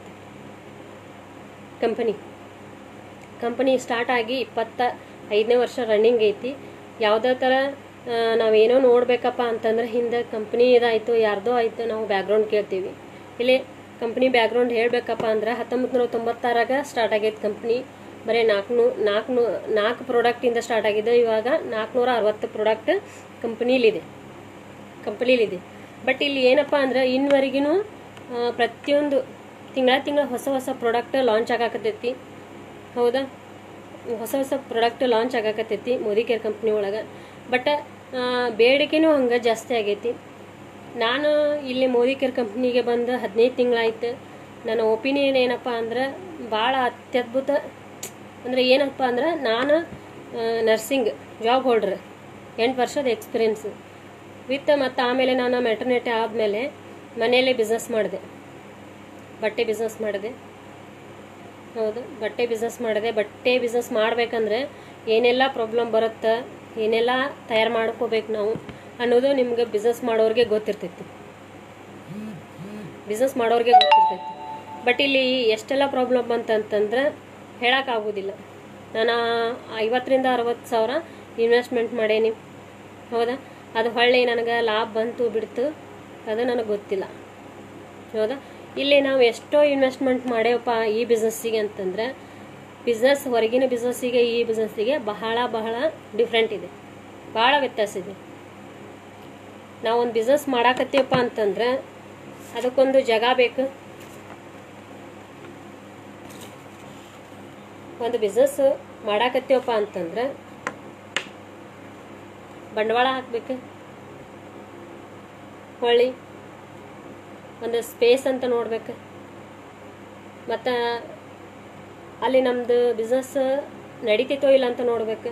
Speaker 1: ಕಂಪನಿ ಕಂಪನಿ ಸ್ಟಾರ್ಟ್ ಆಗಿ ಇಪ್ಪತ್ತ ಐದನೇ ವರ್ಷ ರನ್ನಿಂಗ್ ಐತಿ ಯಾವುದೇ ಥರ ಆ, ನಾವೇನೋ ನೋಡ್ಬೇಕಪ್ಪ ಅಂತಂದ್ರೆ ಹಿಂದೆ ಕಂಪ್ನಿ ಇದಾಯಿತು ಯಾರ್ದೋ ಆಯಿತು ನಾವು ಬ್ಯಾಕ್ಗ್ರೌಂಡ್ ಕೇಳ್ತೀವಿ ಇಲ್ಲಿ ಕಂಪ್ನಿ ಬ್ಯಾಕ್ಗ್ರೌಂಡ್ ಹೇಳಬೇಕಪ್ಪ ಅಂದ್ರೆ ಹತ್ತೊಂಬತ್ತು ನೂರ ತೊಂಬತ್ತಾರಾಗ ಸ್ಟಾರ್ಟ್ ಆಗೈತೆ ಕಂಪ್ನಿ ಬರೀ ನಾಲ್ಕು ನಾಲ್ಕು ನಾಲ್ಕು ಪ್ರಾಡಕ್ಟಿಂದ ಸ್ಟಾರ್ಟ್ ಆಗಿದೆ ಇವಾಗ ನಾಲ್ಕುನೂರ ಅರವತ್ತು ಪ್ರಾಡಕ್ಟ್ ಕಂಪ್ನೀಲಿದೆ ಕಂಪ್ನೀಲಿದೆ ಬಟ್ ಇಲ್ಲಿ ಏನಪ್ಪ ಅಂದ್ರೆ ಇನ್ನವರೆಗೂ ಪ್ರತಿಯೊಂದು ತಿಂಗಳ ತಿಂಗಳ ಹೊಸ ಹೊಸ ಪ್ರಾಡಕ್ಟ್ ಲಾಂಚ್ ಆಗಾಕತ್ತೈತಿ ಹೌದಾ ಹೊಸ ಹೊಸ ಪ್ರಾಡಕ್ಟ್ ಲಾಂಚ್ ಆಗಾಕತ್ತೈತಿ ಮೋದಿ ಕೇರ್ ಕಂಪ್ನಿ ಒಳಗೆ ಬಟ್ ಬೇಡಿಕೆನೂ ಹಂಗೆ ಜಾಸ್ತಿ ಆಗೈತಿ ನಾನು ಇಲ್ಲಿ ಮೋದಿ ಕೇರ್ ಕಂಪ್ನಿಗೆ ಬಂದು ಹದಿನೈದು ತಿಂಗಳಾಯ್ತು ನನ್ನ ಒಪಿನಿಯನ್ ಏನಪ್ಪ ಅಂದ್ರೆ ಭಾಳ ಅತ್ಯದ್ಭುತ ಅಂದರೆ ಏನಪ್ಪ ಅಂದ್ರೆ ನಾನು ನರ್ಸಿಂಗ್ ಜಾಬ್ ಹೋಲ್ಡ್ರ್ ಎಂಟು ವರ್ಷದ ಎಕ್ಸ್ಪೀರಿಯನ್ಸ್ ವಿತ್ ಮತ್ತು ಆಮೇಲೆ ನಾನು ಮೆಟರ್ನಿಟಿ ಆದಮೇಲೆ ಮನೆಯಲ್ಲೇ ಬಿಸ್ನೆಸ್ ಮಾಡಿದೆ ಬಟ್ಟೆ ಬಿಸ್ನೆಸ್ ಮಾಡಿದೆ ಹೌದು ಬಟ್ಟೆ ಬಿಸ್ನೆಸ್ ಮಾಡಿದೆ ಬಟ್ಟೆ ಬಿಸ್ನೆಸ್ ಮಾಡ್ಬೇಕಂದ್ರೆ ಏನೆಲ್ಲ ಪ್ರಾಬ್ಲಮ್ ಬರುತ್ತೆ ಏನೆಲ್ಲ ತಯಾರು ಮಾಡ್ಕೋಬೇಕು ನಾವು ಅನ್ನೋದು ನಿಮ್ಗೆ ಬಿಸ್ನೆಸ್ ಮಾಡೋರಿಗೆ ಗೊತ್ತಿರ್ತೈತಿ ಬಿಸ್ನೆಸ್ ಮಾಡೋರಿಗೆ ಗೊತ್ತಿರ್ತೈತಿ ಬಟ್ ಇಲ್ಲಿ ಎಷ್ಟೆಲ್ಲ ಪ್ರಾಬ್ಲಮ್ ಅಂತಂತಂದ್ರೆ ಹೇಳೋಕ್ಕಾಗೋದಿಲ್ಲ ನಾನು ಐವತ್ತರಿಂದ ಅರವತ್ತು ಸಾವಿರ ಇನ್ವೆಸ್ಟ್ಮೆಂಟ್ ಮಾಡೇನಿ ಹೌದಾ ಅದು ಹೊಳ್ಳಿ ನನಗೆ ಲಾಭ ಬಂತು ಬಿಡ್ತು ಅದು ನನಗೆ ಗೊತ್ತಿಲ್ಲ ಹೌದಾ ಇಲ್ಲಿ ನಾವು ಎಷ್ಟೋ ಇನ್ವೆಸ್ಟ್ಮೆಂಟ್ ಮಾಡೇವಪ್ಪ ಈ ಬಿಸ್ನೆಸ್ಸಿಗೆ ಅಂತಂದ್ರೆ ಬಿಸ್ನೆಸ್ ಹೊರಗಿನ ಬಿಸ್ನೆಸ್ಸಿಗೆ ಈ ಬಿಸ್ನೆಸ್ಸಿಗೆ ಬಹಳ ಬಹಳ ಡಿಫ್ರೆಂಟ್ ಇದೆ ಭಾಳ ವ್ಯತ್ಯಾಸ ಇದೆ ನಾವೊಂದು ಬಿಸ್ನೆಸ್ ಮಾಡಾಕತ್ತೀವಪ್ಪ ಅಂತಂದ್ರೆ ಅದಕ್ಕೊಂದು ಜಾಗ ಬೇಕು ಒಂದು ಬಿಸ್ನೆಸ್ ಮಾಡಾಕತ್ತೀವಪ್ಪ ಅಂತಂದ್ರೆ ಬಂಡವಾಳ ಹಾಕ್ಬೇಕು ಹೊಳ್ಳಿ ಒಂದು ಸ್ಪೇಸ್ ಅಂತ ನೋಡ್ಬೇಕು ಮತ್ತು ಅಲ್ಲಿ ನಮ್ಮದು ಬಿಸ್ನೆಸ್ ನಡೀತೈತೋ ಇಲ್ಲ ಅಂತ ನೋಡ್ಬೇಕು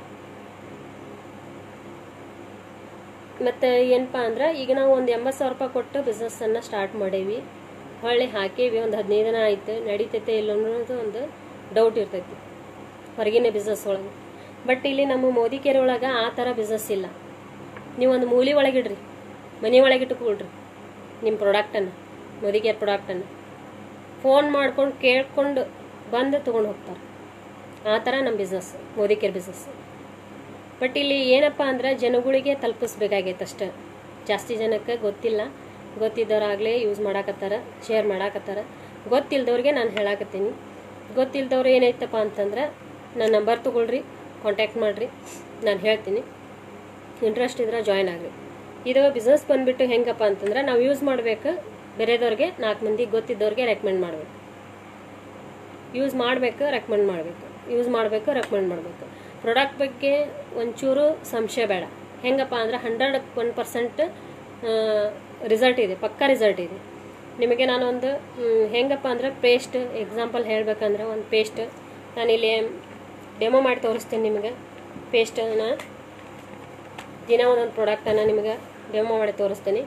Speaker 1: ಮತ್ತು ಏನಪ್ಪ ಅಂದ್ರೆ ಈಗ ನಾವು ಒಂದು ಎಂಬತ್ತು ಸಾವಿರ ರೂಪಾಯಿ ಕೊಟ್ಟು ಬಿಸ್ನೆಸ್ಸನ್ನು ಸ್ಟಾರ್ಟ್ ಮಾಡೇವಿ ಹೊಳ್ಳಿ ಹಾಕೇವಿ ಒಂದು ಹದಿನೈದು ದಿನ ಆಯ್ತು ನಡೀತೈತೆ ಇಲ್ಲ ಅನ್ನೋದು ಒಂದು ಡೌಟ್ ಇರ್ತೈತಿ ಹೊರಗಿನ ಬಿಸ್ನೆಸ್ ಒಳಗೆ ಬಟ್ ಇಲ್ಲಿ ನಮ್ಮ ಮೋದಿ ಕೆರೆ ಒಳಗೆ ಆ ಥರ ಬಿಸ್ನೆಸ್ ಇಲ್ಲ ನೀವು ಒಂದು ಮೂಲಿ ಒಳಗಿಡ್ರಿ ಮನೆ ಒಳಗೆ ಇಟ್ಕೊಳ್ರಿ ನಿಮ್ಮ ಪ್ರಾಡಕ್ಟನ್ನು ಮೋದಿ ಕೇರ್ ಪ್ರಾಡಕ್ಟನ್ನು ಫೋನ್ ಮಾಡ್ಕೊಂಡು ಕೇಳ್ಕೊಂಡು ಬಂದು ತೊಗೊಂಡು ಹೋಗ್ತಾರೆ ಆ ಥರ ನಮ್ಮ business Modicare business but ಇಲ್ಲಿ ಏನಪ್ಪ ಅಂದ್ರೆ ಜನಗಳಿಗೆ ತಲುಪಿಸ್ಬೇಕಾಗೈತೆ ಅಷ್ಟೇ ಜಾಸ್ತಿ ಜನಕ್ಕೆ ಗೊತ್ತಿಲ್ಲ ಗೊತ್ತಿದ್ದವರಾಗಲೇ ಯೂಸ್ ಮಾಡಾಕತ್ತಾರ ಶೇರ್ ಮಾಡಾಕತ್ತಾರ ಗೊತ್ತಿಲ್ದವ್ರಿಗೆ ನಾನು ಹೇಳಾಕತ್ತೀನಿ ಗೊತ್ತಿಲ್ದವ್ರು ಏನೈತಪ್ಪ ಅಂತಂದ್ರೆ ನನ್ನ ನಂಬರ್ ತೊಗೊಳ್ರಿ ಕಾಂಟ್ಯಾಕ್ಟ್ ಮಾಡಿರಿ ನಾನು ಹೇಳ್ತೀನಿ ಇಂಟ್ರೆಸ್ಟ್ ಇದ್ರೆ ಜಾಯ್ನ್ ಆಗ್ರಿ ಇದು ಬಿಸ್ನೆಸ್ ಬಂದ್ಬಿಟ್ಟು ಹೆಂಗಪ್ಪ ಅಂತಂದ್ರೆ ನಾವು ಯೂಸ್ ಮಾಡಬೇಕು ಬೇರೆದವ್ರಿಗೆ ನಾಲ್ಕು ಮಂದಿ ಗೊತ್ತಿದ್ದವ್ರಿಗೆ ರೆಕಮೆಂಡ್ ಮಾಡಬೇಕು ಯೂಸ್ ಮಾಡಬೇಕು ರೆಕಮೆಂಡ್ ಮಾಡಬೇಕು ಯೂಸ್ ಮಾಡಬೇಕು ರೆಕಮೆಂಡ್ ಮಾಡಬೇಕು ಪ್ರಾಡಕ್ಟ್ ಬಗ್ಗೆ ಒಂಚೂರು ಸಂಶಯ ಬೇಡ ಹೆಂಗಪ್ಪ ಅಂದ್ರೆ ಹಂಡ್ರೆಡ್ ಒನ್ ಪರ್ಸೆಂಟ್ ರಿಸಲ್ಟ್ ಇದೆ ಪಕ್ಕಾ ರಿಸಲ್ಟ್ ಇದೆ ನಿಮಗೆ ನಾನೊಂದು ಮ್, ಹೆಂಗಪ್ಪ ಅಂದ್ರೆ ಪೇಸ್ಟ್ ಎಕ್ಸಾಂಪಲ್ ಹೇಳಬೇಕಂದ್ರೆ ಒಂದು ಪೇಸ್ಟ್ ನಾನಿಲ್ಲಿ ಡೆಮೋ ಮಾಡಿ ತೋರಿಸ್ತೀನಿ ನಿಮಗೆ ಪೇಸ್ಟನ್ನು ದಿನ ಒಂದೊಂದು ಪ್ರಾಡಕ್ಟನ್ನು ನಿಮಗೆ ಡೆಮೋ ಮಾಡಿ ತೋರಿಸ್ತೀನಿ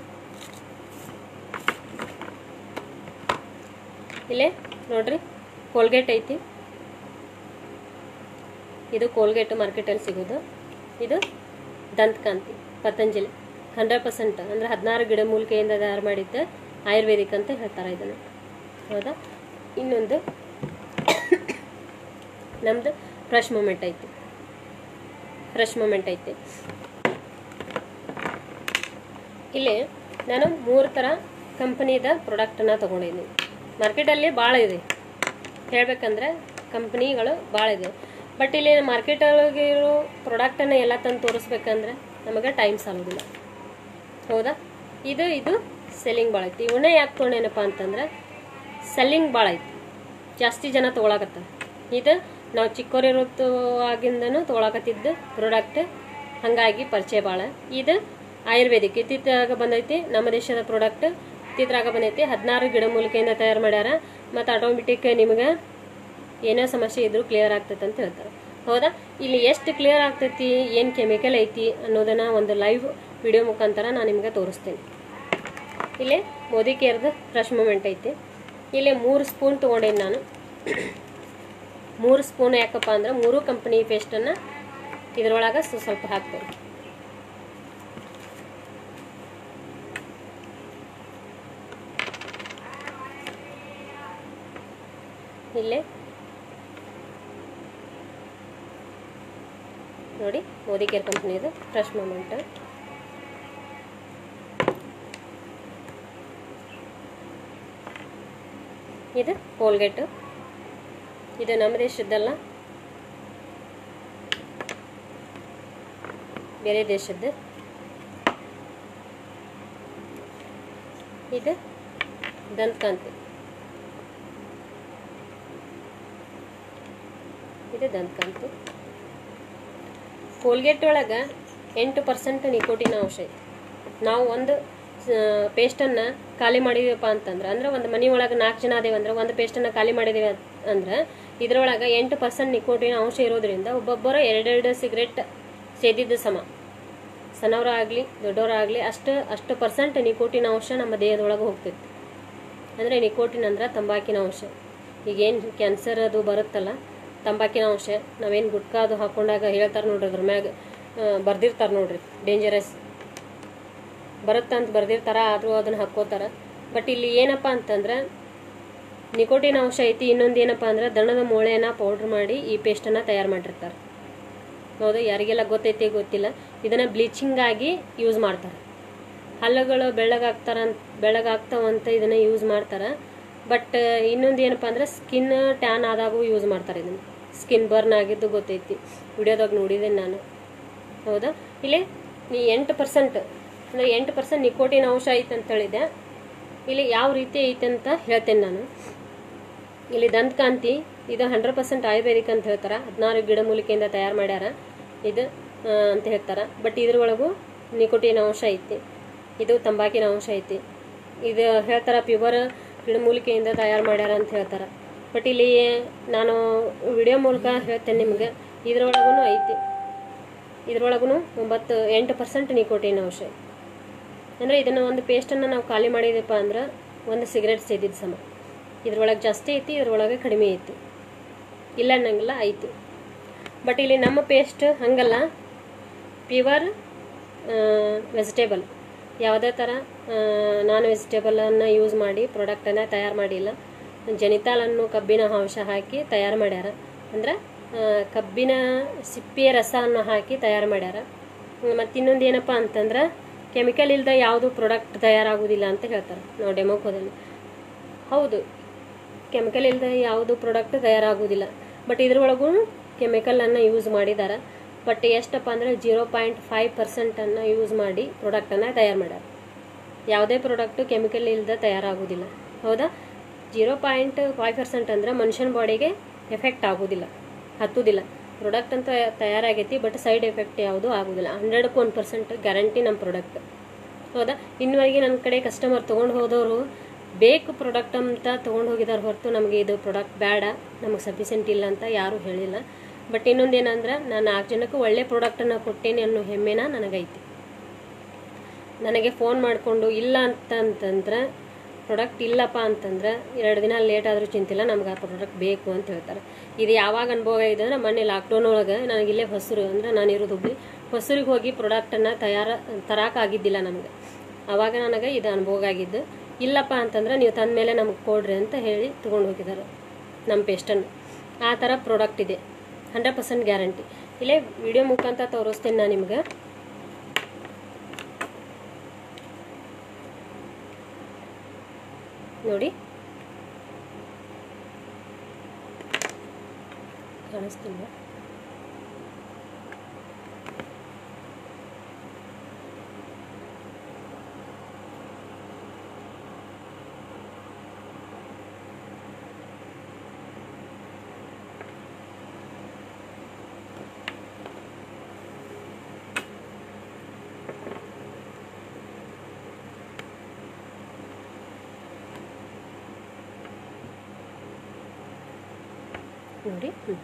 Speaker 1: ಇಲ್ಲೇ ನೋಡ್ರಿ ಕೋಲ್ಗೇಟ್ ಐತಿ ಇದು ಕೋಲ್ಗೇಟ್ ಮಾರ್ಕೆಟಲ್ಲಿ ಸಿಗೋದು ಇದು ದಂತಕಾಂತಿ ಪತಂಜಲಿ ಹಂಡ್ರೆಡ್ ಪರ್ಸೆಂಟ್ ಅಂದರೆ ಹದಿನಾರು ಗಿಡ ಮೂಲಿಕೆಯಿಂದ ತಯಾರು ಮಾಡಿದ್ದ ಆಯುರ್ವೇದಿಕ್ ಅಂತ ಹೇಳ್ತಾರೆ ಇದನ್ನು ಹೌದಾ ಇನ್ನೊಂದು ನಮ್ಮದು ಫ್ರೆಶ್ ಮೂಮೆಂಟ್ ಐತಿ ಫ್ರೆಶ್ ಮೂಮೆಂಟ್ ಐತಿ ಇಲ್ಲಿ ನಾನು ಮೂರು ಥರ ಕಂಪನಿದ ಪ್ರಾಡಕ್ಟನ್ನು ತೊಗೊಂಡಿದ್ದೀನಿ ಮಾರ್ಕೆಟಲ್ಲಿ ಭಾಳ ಇದೆ ಹೇಳಬೇಕಂದ್ರೆ ಕಂಪ್ನಿಗಳು ಭಾಳ ಇದೆ ಬಟ್ ಇಲ್ಲಿ ಮಾರ್ಕೆಟೊಳಗೆ ಇರೋ ಪ್ರಾಡಕ್ಟನ್ನು ಎಲ್ಲ ತಂದು ತೋರಿಸ್ಬೇಕಂದ್ರೆ ನಮಗೆ ಟೈಮ್ ಸಾಲೋದಿಲ್ಲ ಹೌದಾ ಇದು ಇದು ಸೆಲ್ಲಿಂಗ್ ಭಾಳ ಐತಿ ಇವನ್ನೇ ಯಾಕೆ ತೊಗೊಂಡೇನಪ್ಪ ಅಂತಂದ್ರೆ ಸೆಲ್ಲಿಂಗ್ ಭಾಳ ಐತಿ ಜಾಸ್ತಿ ಜನ ತೊಗೊಳಕತ್ತಾರೆ ಇದು ನಾವು ಚಿಕ್ಕವರಿರೋದು ಆಗಿಂದನೂ ತೊಗೊಳಕತ್ತಿದ್ದು ಪ್ರಾಡಕ್ಟ್ ಹಾಗಾಗಿ ಪರಿಚಯ ಭಾಳ ಇದು ಆಯುರ್ವೇದಿಕ್ ಇತ್ತಿತ್ತರಾಗ ಬಂದೈತಿ ನಮ್ಮ ದೇಶದ ಪ್ರಾಡಕ್ಟ್ ಇತ್ತಿತ್ತರಾಗ ಬಂದೈತಿ ಹದಿನಾರು ಗಿಡಮೂಲಿಕೆಯಿಂದ ತಯಾರು ಮಾಡ್ಯಾರ ಮತ್ತು ಆಟೋಮೆಟಿಕ್ ನಿಮ್ಗೆ ಏನೋ ಸಮಸ್ಯೆ ಇದ್ರೂ ಕ್ಲಿಯರ್ ಆಗ್ತೈತೆ ಅಂತ ಹೇಳ್ತಾರೆ ಹೌದಾ ಇಲ್ಲಿ ಎಷ್ಟು ಕ್ಲಿಯರ್ ಆಗ್ತೈತಿ ಏನು ಕೆಮಿಕಲ್ ಐತಿ ಅನ್ನೋದನ್ನ ಒಂದು ಲೈವ್ ವಿಡಿಯೋ ಮುಖಾಂತರ ನಾನು ನಿಮಗೆ ತೋರಿಸ್ತೇನೆ ಇಲ್ಲೇ ಮೋದಿ ಕೇರ್ದು ಫ್ರೆಶ್ ಮೂಮೆಂಟ್ ಐತಿ ಇಲ್ಲೇ ಮೂರು ಸ್ಪೂನ್ ತೊಗೊಂಡೇನಿ ನಾನು ಮೂರು ಸ್ಪೂನ್ ಯಾಕಪ್ಪ ಅಂದ್ರೆ ಮೂರು ಕಂಪ್ನಿ ಪೇಸ್ಟನ್ನು ಇದ್ರೊಳಗೆ ಸ್ವ- ಸ್ವಲ್ಪ ಹಾಕ್ತೇವೆ ಇಲ್ಲೇ ನೋಡಿ ಮೋದಿ ಕೇರ್ ಕಂಪ್ನಿದು ಫ್ರೆಶ್ ಮೂಮೆಂಟ್ ಇದು ಕೋಲ್ಗೇಟ್ ಇದು ನಮ್ಮ ದೇಶದ್ದಲ್ಲ ಬೇರೆ ದೇಶದ್ದು ಇದು ದಂತಕಾಂತಿ ಇದು ದಂತಕಾಂತಿ ಕೋಲ್ಗೇಟ್ ಒಳಗೆ ಎಂಟು ಪರ್ಸೆಂಟ್ ನಿಕೋಟಿನ್ ಅಂಶ ಐತಿ ನಾವು ಒಂದು ಪೇಸ್ಟನ್ನು ಖಾಲಿ ಮಾಡಿದೀವಪ್ಪ ಅಂತಂದ್ರೆ ಅಂದ್ರೆ ಒಂದು ಮನೆ ಒಳಗೆ ನಾಲ್ಕು ಜನ ಅದೇವಿ ಅಂದ್ರೆ ಒಂದು ಪೇಸ್ಟನ್ನು ಖಾಲಿ ಮಾಡಿದೀವಿ ಅಂದ್ರೆ ಇದ್ರೊಳಗೆ ಎಂಟು ಪರ್ಸೆಂಟ್ ನಿಕೋಟಿನ್ ಅಂಶ ಇರೋದ್ರಿಂದ ಒಬ್ಬೊಬ್ಬರು ಎರಡೆರಡು ಸಿಗರೆಟ್ ಸೇದಿದ್ದು ಸಮ ಸಣ್ಣವರಾಗಲಿ ದೊಡ್ಡವರಾಗಲಿ ಅಷ್ಟು ಅಷ್ಟು ಪರ್ಸೆಂಟ್ ನಿಕೋಟಿನ್ ಅಂಶ ನಮ್ಮ ದೇಹದೊಳಗೆ ಹೋಗ್ತೈತಿ ಅಂದರೆ ನಿಕೋಟಿನ್ ಅಂದ್ರೆ ತಂಬಾಕಿನ ಅಂಶ ಈಗೇನು ಕ್ಯಾನ್ಸರ್ ಅದು ಬರುತ್ತಲ್ಲ ತಂಬಾಕಿನ ಅಂಶ ನಾವೇನು ಗುಟ್ಕಾ ಅದು ಹಾಕೊಂಡಾಗ ಹೇಳ್ತಾರೆ ನೋಡ್ರಿ ಅದ್ರ ಮ್ಯಾಗ ಬರ್ದಿರ್ತಾರೆ ನೋಡ್ರಿ ಡೇಂಜರಸ್ ಬರುತ್ತಂತ ಬರ್ದಿರ್ತಾರ ಆದರೂ ಅದನ್ನು ಹಾಕ್ಕೋತಾರ ಬಟ್ ಇಲ್ಲಿ ಏನಪ್ಪ ಅಂತಂದ್ರೆ ನಿಕೋಟಿನ್ ಅಂಶ ಐತಿ ಇನ್ನೊಂದು ಏನಪ್ಪ ಅಂದ್ರೆ ದಣದ ಮೂಳೆನ ಪೌಡ್ರ್ ಮಾಡಿ ಈ ಪೇಸ್ಟನ್ನು ತಯಾರು ಮಾಡಿರ್ತಾರೆ ಹೌದು ಯಾರಿಗೆಲ್ಲ ಗೊತ್ತೈತಿ ಗೊತ್ತಿಲ್ಲ ಇದನ್ನು ಬ್ಲೀಚಿಂಗ್ ಆಗಿ ಯೂಸ್ ಮಾಡ್ತಾರೆ ಹಲ್ಲುಗಳು ಬೆಳ್ಳಗಾಗ್ತಾರ ಬೆಳ್ಳಗಾಗ್ತಾವಂತ ಇದನ್ನು ಯೂಸ್ ಮಾಡ್ತಾರೆ ಬಟ್ ಇನ್ನೊಂದು ಏನಪ್ಪ ಅಂದ್ರೆ ಸ್ಕಿನ್ ಟ್ಯಾನ್ ಆದಾಗೂ ಯೂಸ್ ಮಾಡ್ತಾರೆ ಇದನ್ನು ಸ್ಕಿನ್ ಬರ್ನ್ ಆಗಿದ್ದು ಗೊತ್ತೈತಿ ವಿಡಿಯೋದಾಗ ನೋಡಿದ್ದೇನೆ ನಾನು ಹೌದಾ ಇಲ್ಲಿ ಈ ಎಂಟು ಪರ್ಸೆಂಟ್ ಅಂದರೆ ಎಂಟು ಪರ್ಸೆಂಟ್ ನಿಕೋಟಿನ್ ಅಂಶ ಐತೆ ಅಂತ ಹೇಳಿದೆ ಇಲ್ಲಿ ಯಾವ ರೀತಿ ಐತೆ ಅಂತ ಹೇಳ್ತೇನೆ ನಾನು ಇಲ್ಲಿ ದಂತಕಾಂತಿ ಇದು ಹಂಡ್ರೆಡ್ ಪರ್ಸೆಂಟ್ ಆಯುರ್ವೇದಿಕ್ ಅಂತ ಹೇಳ್ತಾರೆ ಹದಿನಾರು ಗಿಡಮೂಲಿಕೆಯಿಂದ ತಯಾರು ಮಾಡ್ಯಾರ ಇದು ಆ, ಅಂತ ಹೇಳ್ತಾರೆ ಬಟ್ ಇದ್ರೊಳಗೂ ನಿಕೋಟಿನ್ ಅಂಶ ಐತಿ ಇದು ತಂಬಾಕಿನ ಅಂಶ ಐತಿ ಇದು ಹೇಳ್ತಾರೆ ಪ್ಯೂವರ್ ಗಿಡಮೂಲಿಕೆಯಿಂದ ತಯಾರು ಮಾಡ್ಯಾರ ಅಂತ ಹೇಳ್ತಾರೆ ಬಟ್ ಇಲ್ಲಿ ನಾನು ವಿಡಿಯೋ ಮೂಲಕ ಹೇಳ್ತೇನೆ ನಿಮ್ಗೆ ಇದ್ರೊಳಗೂ ಐತಿ ಇದ್ರೊಳಗೂ ಒಂಬತ್ತು ಎಂಟು ಪರ್ಸೆಂಟ್ ನಿಕೋಟಿನ್ ಅಂಶ ಐತಿ ಅಂದರೆ ಇದನ್ನು ಒಂದು ಪೇಸ್ಟನ್ನು ನಾವು ಖಾಲಿ ಮಾಡಿದಪ್ಪ ಅಂದ್ರೆ ಒಂದು ಸಿಗರೆಟ್ ಸೇದಿದ್ದು ಸಮ ಇದ್ರೊಳಗೆ ಜಾಸ್ತಿ ಐತಿ ಇದ್ರೊಳಗೆ ಕಡಿಮೆ ಐತಿ ಇಲ್ಲ ಅನ್ನಂಗಿಲ್ಲ ಐತಿ ಬಟ್ ಇಲ್ಲಿ ನಮ್ಮ ಪೇಸ್ಟ್ ಹಂಗಲ್ಲ ಪ್ಯೂವರ್ ವೆಜಿಟೇಬಲ್ ಯಾವುದೇ ಥರ ನಾನ್ ವೆಜಿಟೇಬಲನ್ನು ಯೂಸ್ ಮಾಡಿ ಪ್ರಾಡಕ್ಟನ್ನು ತಯಾರು ಮಾಡಿಲ್ಲ ಜನಿತಾಲನ್ನು ಕಬ್ಬಿನ ಅಂಶ ಹಾಕಿ ತಯಾರು ಮಾಡ್ಯಾರ ಅಂದ್ರೆ ಆ, ಕಬ್ಬಿನ ಸಿಪ್ಪೆಯ ರಸವನ್ನು ಹಾಕಿ ತಯಾರು ಮಾಡ್ಯಾರ ಮತ್ತು ಇನ್ನೊಂದು ಏನಪ್ಪ ಅಂತಂದ್ರೆ ಕೆಮಿಕಲ್ ಇಲ್ಲದೆ ಯಾವುದು ಪ್ರಾಡಕ್ಟ್ ತಯಾರಾಗೋದಿಲ್ಲ ಅಂತ ಹೇಳ್ತಾರೆ ನಾವು ಡೆಮೋಕ್ ಹೋದಲ್ಲಿ ಹೌದು ಕೆಮಿಕಲ್ ಇಲ್ಲದೆ ಯಾವುದು ಪ್ರಾಡಕ್ಟ್ ತಯಾರಾಗೋದಿಲ್ಲ ಬಟ್ ಇದ್ರೊಳಗೂ ಕೆಮಿಕಲನ್ನು ಯೂಸ್ ಮಾಡಿದ್ದಾರೆ ಬಟ್ ಎಷ್ಟಪ್ಪ ಅಂದರೆ ಜೀರೋ ಪಾಯಿಂಟ್ ಫೈವ್ ಪರ್ಸೆಂಟನ್ನು ಯೂಸ್ ಮಾಡಿ ಪ್ರಾಡಕ್ಟನ್ನು ತಯಾರು ಮಾಡ್ಯಾರ ಯಾವುದೇ ಪ್ರಾಡಕ್ಟು ಕೆಮಿಕಲ್ ಇಲ್ಲದೆ ತಯಾರಾಗೋದಿಲ್ಲ ಹೌದಾ ಜೀರೋ ಪಾಯಿಂಟ್ ಫೈವ್ ಪರ್ಸೆಂಟ್ ಅಂದರೆ ಮನುಷ್ಯನ ಬಾಡಿಗೆ ಎಫೆಕ್ಟ್ ಆಗೋದಿಲ್ಲ ಹತ್ತುದಿಲ್ಲ ಪ್ರಾಡಕ್ಟ್ ಅಂತ ತಯಾರಾಗೈತಿ ಬಟ್ ಸೈಡ್ ಎಫೆಕ್ಟ್ ಯಾವುದೂ ಆಗೋದಿಲ್ಲ ಹಂಡ್ರೆಡ್ಕ್ಕೆ ಒನ್ ಪರ್ಸೆಂಟ್ ಗ್ಯಾರಂಟಿ ನಮ್ಮ ಪ್ರಾಡಕ್ಟ್ ಹೌದಾ ಇನ್ನುವರೆಗೆ ನನ್ನ ಕಡೆ ಕಸ್ಟಮರ್ ತೊಗೊಂಡು ಹೋದವರು ಬೇಕು ಪ್ರಾಡಕ್ಟ್ ಅಂತ ತೊಗೊಂಡು ಹೋಗಿದ್ದಾರೆ ಹೊರತು ನಮಗೆ ಇದು ಪ್ರಾಡಕ್ಟ್ ಬೇಡ ನಮಗೆ ಸಫಿಷಿಯೆಂಟ್ ಇಲ್ಲ ಅಂತ ಯಾರೂ ಹೇಳಿಲ್ಲ ಬಟ್ ಇನ್ನೊಂದು ಏನಂದ್ರೆ ನಾನು ನಾಲ್ಕು ಜನಕ್ಕೆ ಒಳ್ಳೆ ಪ್ರಾಡಕ್ಟನ್ನು ಕೊಟ್ಟೇನೆ ಅನ್ನೋ ಹೆಮ್ಮೆನ ನನಗೈತಿ ನನಗೆ ಫೋನ್ ಮಾಡಿಕೊಂಡು ಇಲ್ಲ ಅಂತಂತಂದ್ರೆ ಪ್ರಾಡಕ್ಟ್ ಇಲ್ಲಪ್ಪ ಅಂತಂದ್ರೆ ಎರಡು ದಿನ ಲೇಟ್ ಆದರೂ ಚಿಂತಿಲ್ಲ ನಮ್ಗೆ ಆ ಪ್ರಾಡಕ್ಟ್ ಬೇಕು ಅಂತ ಹೇಳ್ತಾರೆ ಇದು ಯಾವಾಗ ಅನುಭವ ಇದೆ ಅಂದ್ರೆ ಮೊನ್ನೆ ಲಾಕ್ಡೌನ್ ಒಳಗೆ ನನಗೆ ಇಲ್ಲೇ ಹೊಸರು ಅಂದ್ರೆ ನಾನು ಇರೋದು ಹುಬ್ಳಿ ಹೊಸರಿಗೆ ಹೋಗಿ ಪ್ರಾಡಕ್ಟನ್ನು ತಯಾರ ತರಾಕಾಗಿದ್ದಿಲ್ಲ ನನಗೆ ಆವಾಗ ನನಗೆ ಇದು ಅನುಭವ ಆಗಿದ್ದು ಇಲ್ಲಪ್ಪ ಅಂತಂದ್ರೆ ನೀವು ತಂದ ಮೇಲೆ ನಮಗೆ ಕೊಡ್ರಿ ಅಂತ ಹೇಳಿ ತೊಗೊಂಡು ಹೋಗಿದ್ದಾರೆ ನಮ್ಮ ಪೇಸ್ಟನ್ನು ಆ ಥರ ಪ್ರಾಡಕ್ಟ್ ಇದೆ ಹಂಡ್ರೆಡ್ ಪರ್ಸೆಂಟ್ ಗ್ಯಾರಂಟಿ ಇಲ್ಲೇ ವಿಡಿಯೋ ಮುಖಾಂತರ ತೋರಿಸ್ತೇನೆ ನಾನು ನಿಮ್ಗೆ ನೋಡಿ ಕಾಣಿಸ್ತಿಲ್ಲ ನೋಡಿ ಹ್ಮ್.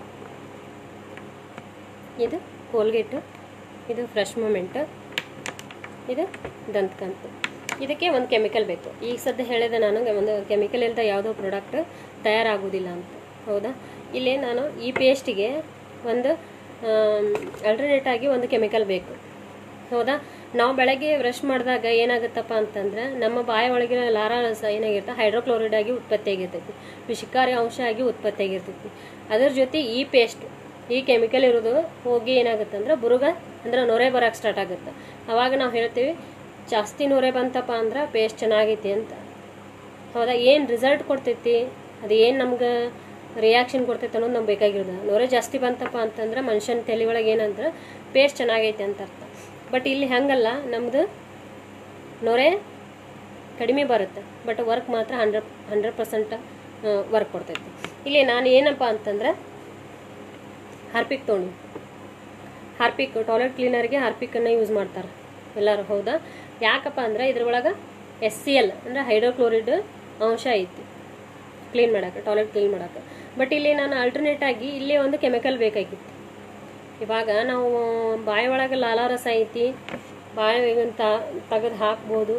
Speaker 1: ಇದು ಕೋಲ್ಗೇಟು ಇದು ಫ್ರೆಶ್ ಮೂಮೆಂಟ್ ಇದು ದಂತಕಂತು ಇದಕ್ಕೆ ಒಂದು ಕೆಮಿಕಲ್ ಬೇಕು ಈಗ ಸದ್ಯ ಹೇಳಿದೆ ನಾನು ಒಂದು ಕೆಮಿಕಲ್ ಇಲ್ಲದ ಯಾವುದೋ ಪ್ರಾಡಕ್ಟ್ ತಯಾರಾಗೋದಿಲ್ಲ ಅಂತ ಹೌದಾ ಇಲ್ಲಿ ನಾನು ಈ ಪೇಸ್ಟಿಗೆ ಒಂದು ಅಲ್ಟರ್ನೇಟ್ ಆಗಿ ಒಂದು ಕೆಮಿಕಲ್ ಬೇಕು ಹೌದಾ ನಾವು ಬೆಳಗ್ಗೆ ಬ್ರಷ್ ಮಾಡಿದಾಗ ಏನಾಗುತ್ತಪ್ಪ ಅಂತಂದ್ರೆ ನಮ್ಮ ಬಾಯ ಒಳಗಿನ ಲಾರ ರಸ ಏನಾಗಿರುತ್ತೆ ಹೈಡ್ರೋಕ್ಲೋರಿಡ್ ಆಗಿ ಉತ್ಪತ್ತಿ ಆಗಿರ್ತೈತಿ ವಿಷಕಾರಿ ಅಂಶ ಆಗಿ ಉತ್ಪತ್ತಿ ಆಗಿರ್ತೈತಿ ಅದ್ರ ಜೊತೆ ಈ ಪೇಸ್ಟ್ ಈ ಕೆಮಿಕಲ್ ಇರೋದು ಹೋಗಿ ಏನಾಗುತ್ತೆ ಅಂದ್ರೆ ಬುರುಗ ಅಂದ್ರೆ ನೊರೆ ಬರಕ್ಕೆ ಸ್ಟಾರ್ಟ್ ಆಗುತ್ತೆ ಅವಾಗ ನಾವು ಹೇಳ್ತೀವಿ ಜಾಸ್ತಿ ನೊರೆ ಬಂತಪ್ಪ ಅಂದ್ರೆ ಪೇಸ್ಟ್ ಚೆನ್ನಾಗೈತಿ ಅಂತ ಹೌದಾ ಏನು ರಿಸಲ್ಟ್ ಕೊಡ್ತೈತಿ ಅದು ಏನು ನಮ್ಗೆ ರಿಯಾಕ್ಷನ್ ಕೊಡ್ತೈತೆ ಅನ್ನೋದು ನಮ್ಗೆ ಬೇಕಾಗಿರೋದು ನೊರೆ ಜಾಸ್ತಿ ಬಂತಪ್ಪ ಅಂತಂದ್ರೆ ಮನುಷ್ಯನ ತಲೆ ಒಳಗೆ ಏನಂದ್ರೆ ಪೇಸ್ಟ್ ಚೆನ್ನಾಗೈತೆ ಅಂತ ಅರ್ಥ ಬಟ್ ಇಲ್ಲಿ ಹಂಗಲ್ಲ ನಮ್ಮದು ನೊರೆ ಕಡಿಮೆ ಬರುತ್ತೆ ಬಟ್ ವರ್ಕ್ ಮಾತ್ರ ಹಂಡ್ರೆಡ್ ಹಂಡ್ರೆಡ್ ಪರ್ಸೆಂಟ್ ವರ್ಕ್ ಕೊಡ್ತೈತಿ ಇಲ್ಲಿ ನಾನು ಏನಪ್ಪ ಅಂತಂದ್ರೆ ಹಾರ್ಪಿಕ್ ತೊಗೊಂಡು ಹಾರ್ಪಿಕ್ ಟಾಯ್ಲೆಟ್ ಕ್ಲೀನರ್ಗೆ ಹಾರ್ಪಿಕ್ಕನ್ನು ಯೂಸ್ ಮಾಡ್ತಾರೆ ಎಲ್ಲರೂ ಹೌದಾ ಯಾಕಪ್ಪ ಅಂದ್ರೆ ಇದ್ರೊಳಗೆ ಎಸ್ ಸಿ ಎಲ್ ಅಂದರೆ ಹೈಡ್ರೋಕ್ಲೋರಿಡ್ ಅಂಶ ಐತಿ ಕ್ಲೀನ್ ಮಾಡೋಕೆ ಟಾಯ್ಲೆಟ್ ಕ್ಲೀನ್ ಮಾಡೋಕೆ ಬಟ್ ಇಲ್ಲಿ ನಾನು ಆಲ್ಟರ್ನೇಟ್ ಆಗಿ ಇಲ್ಲಿ ಒಂದು ಕೆಮಿಕಲ್ ಬೇಕಾಗಿತ್ತು ಇವಾಗ ನಾವು ಬಾಯಿ ಒಳಗೆ ಲಾಲಾರಸ ಐತಿ ಬಾಯಿ ತೆಗೆದು ಹಾಕ್ಬೋದು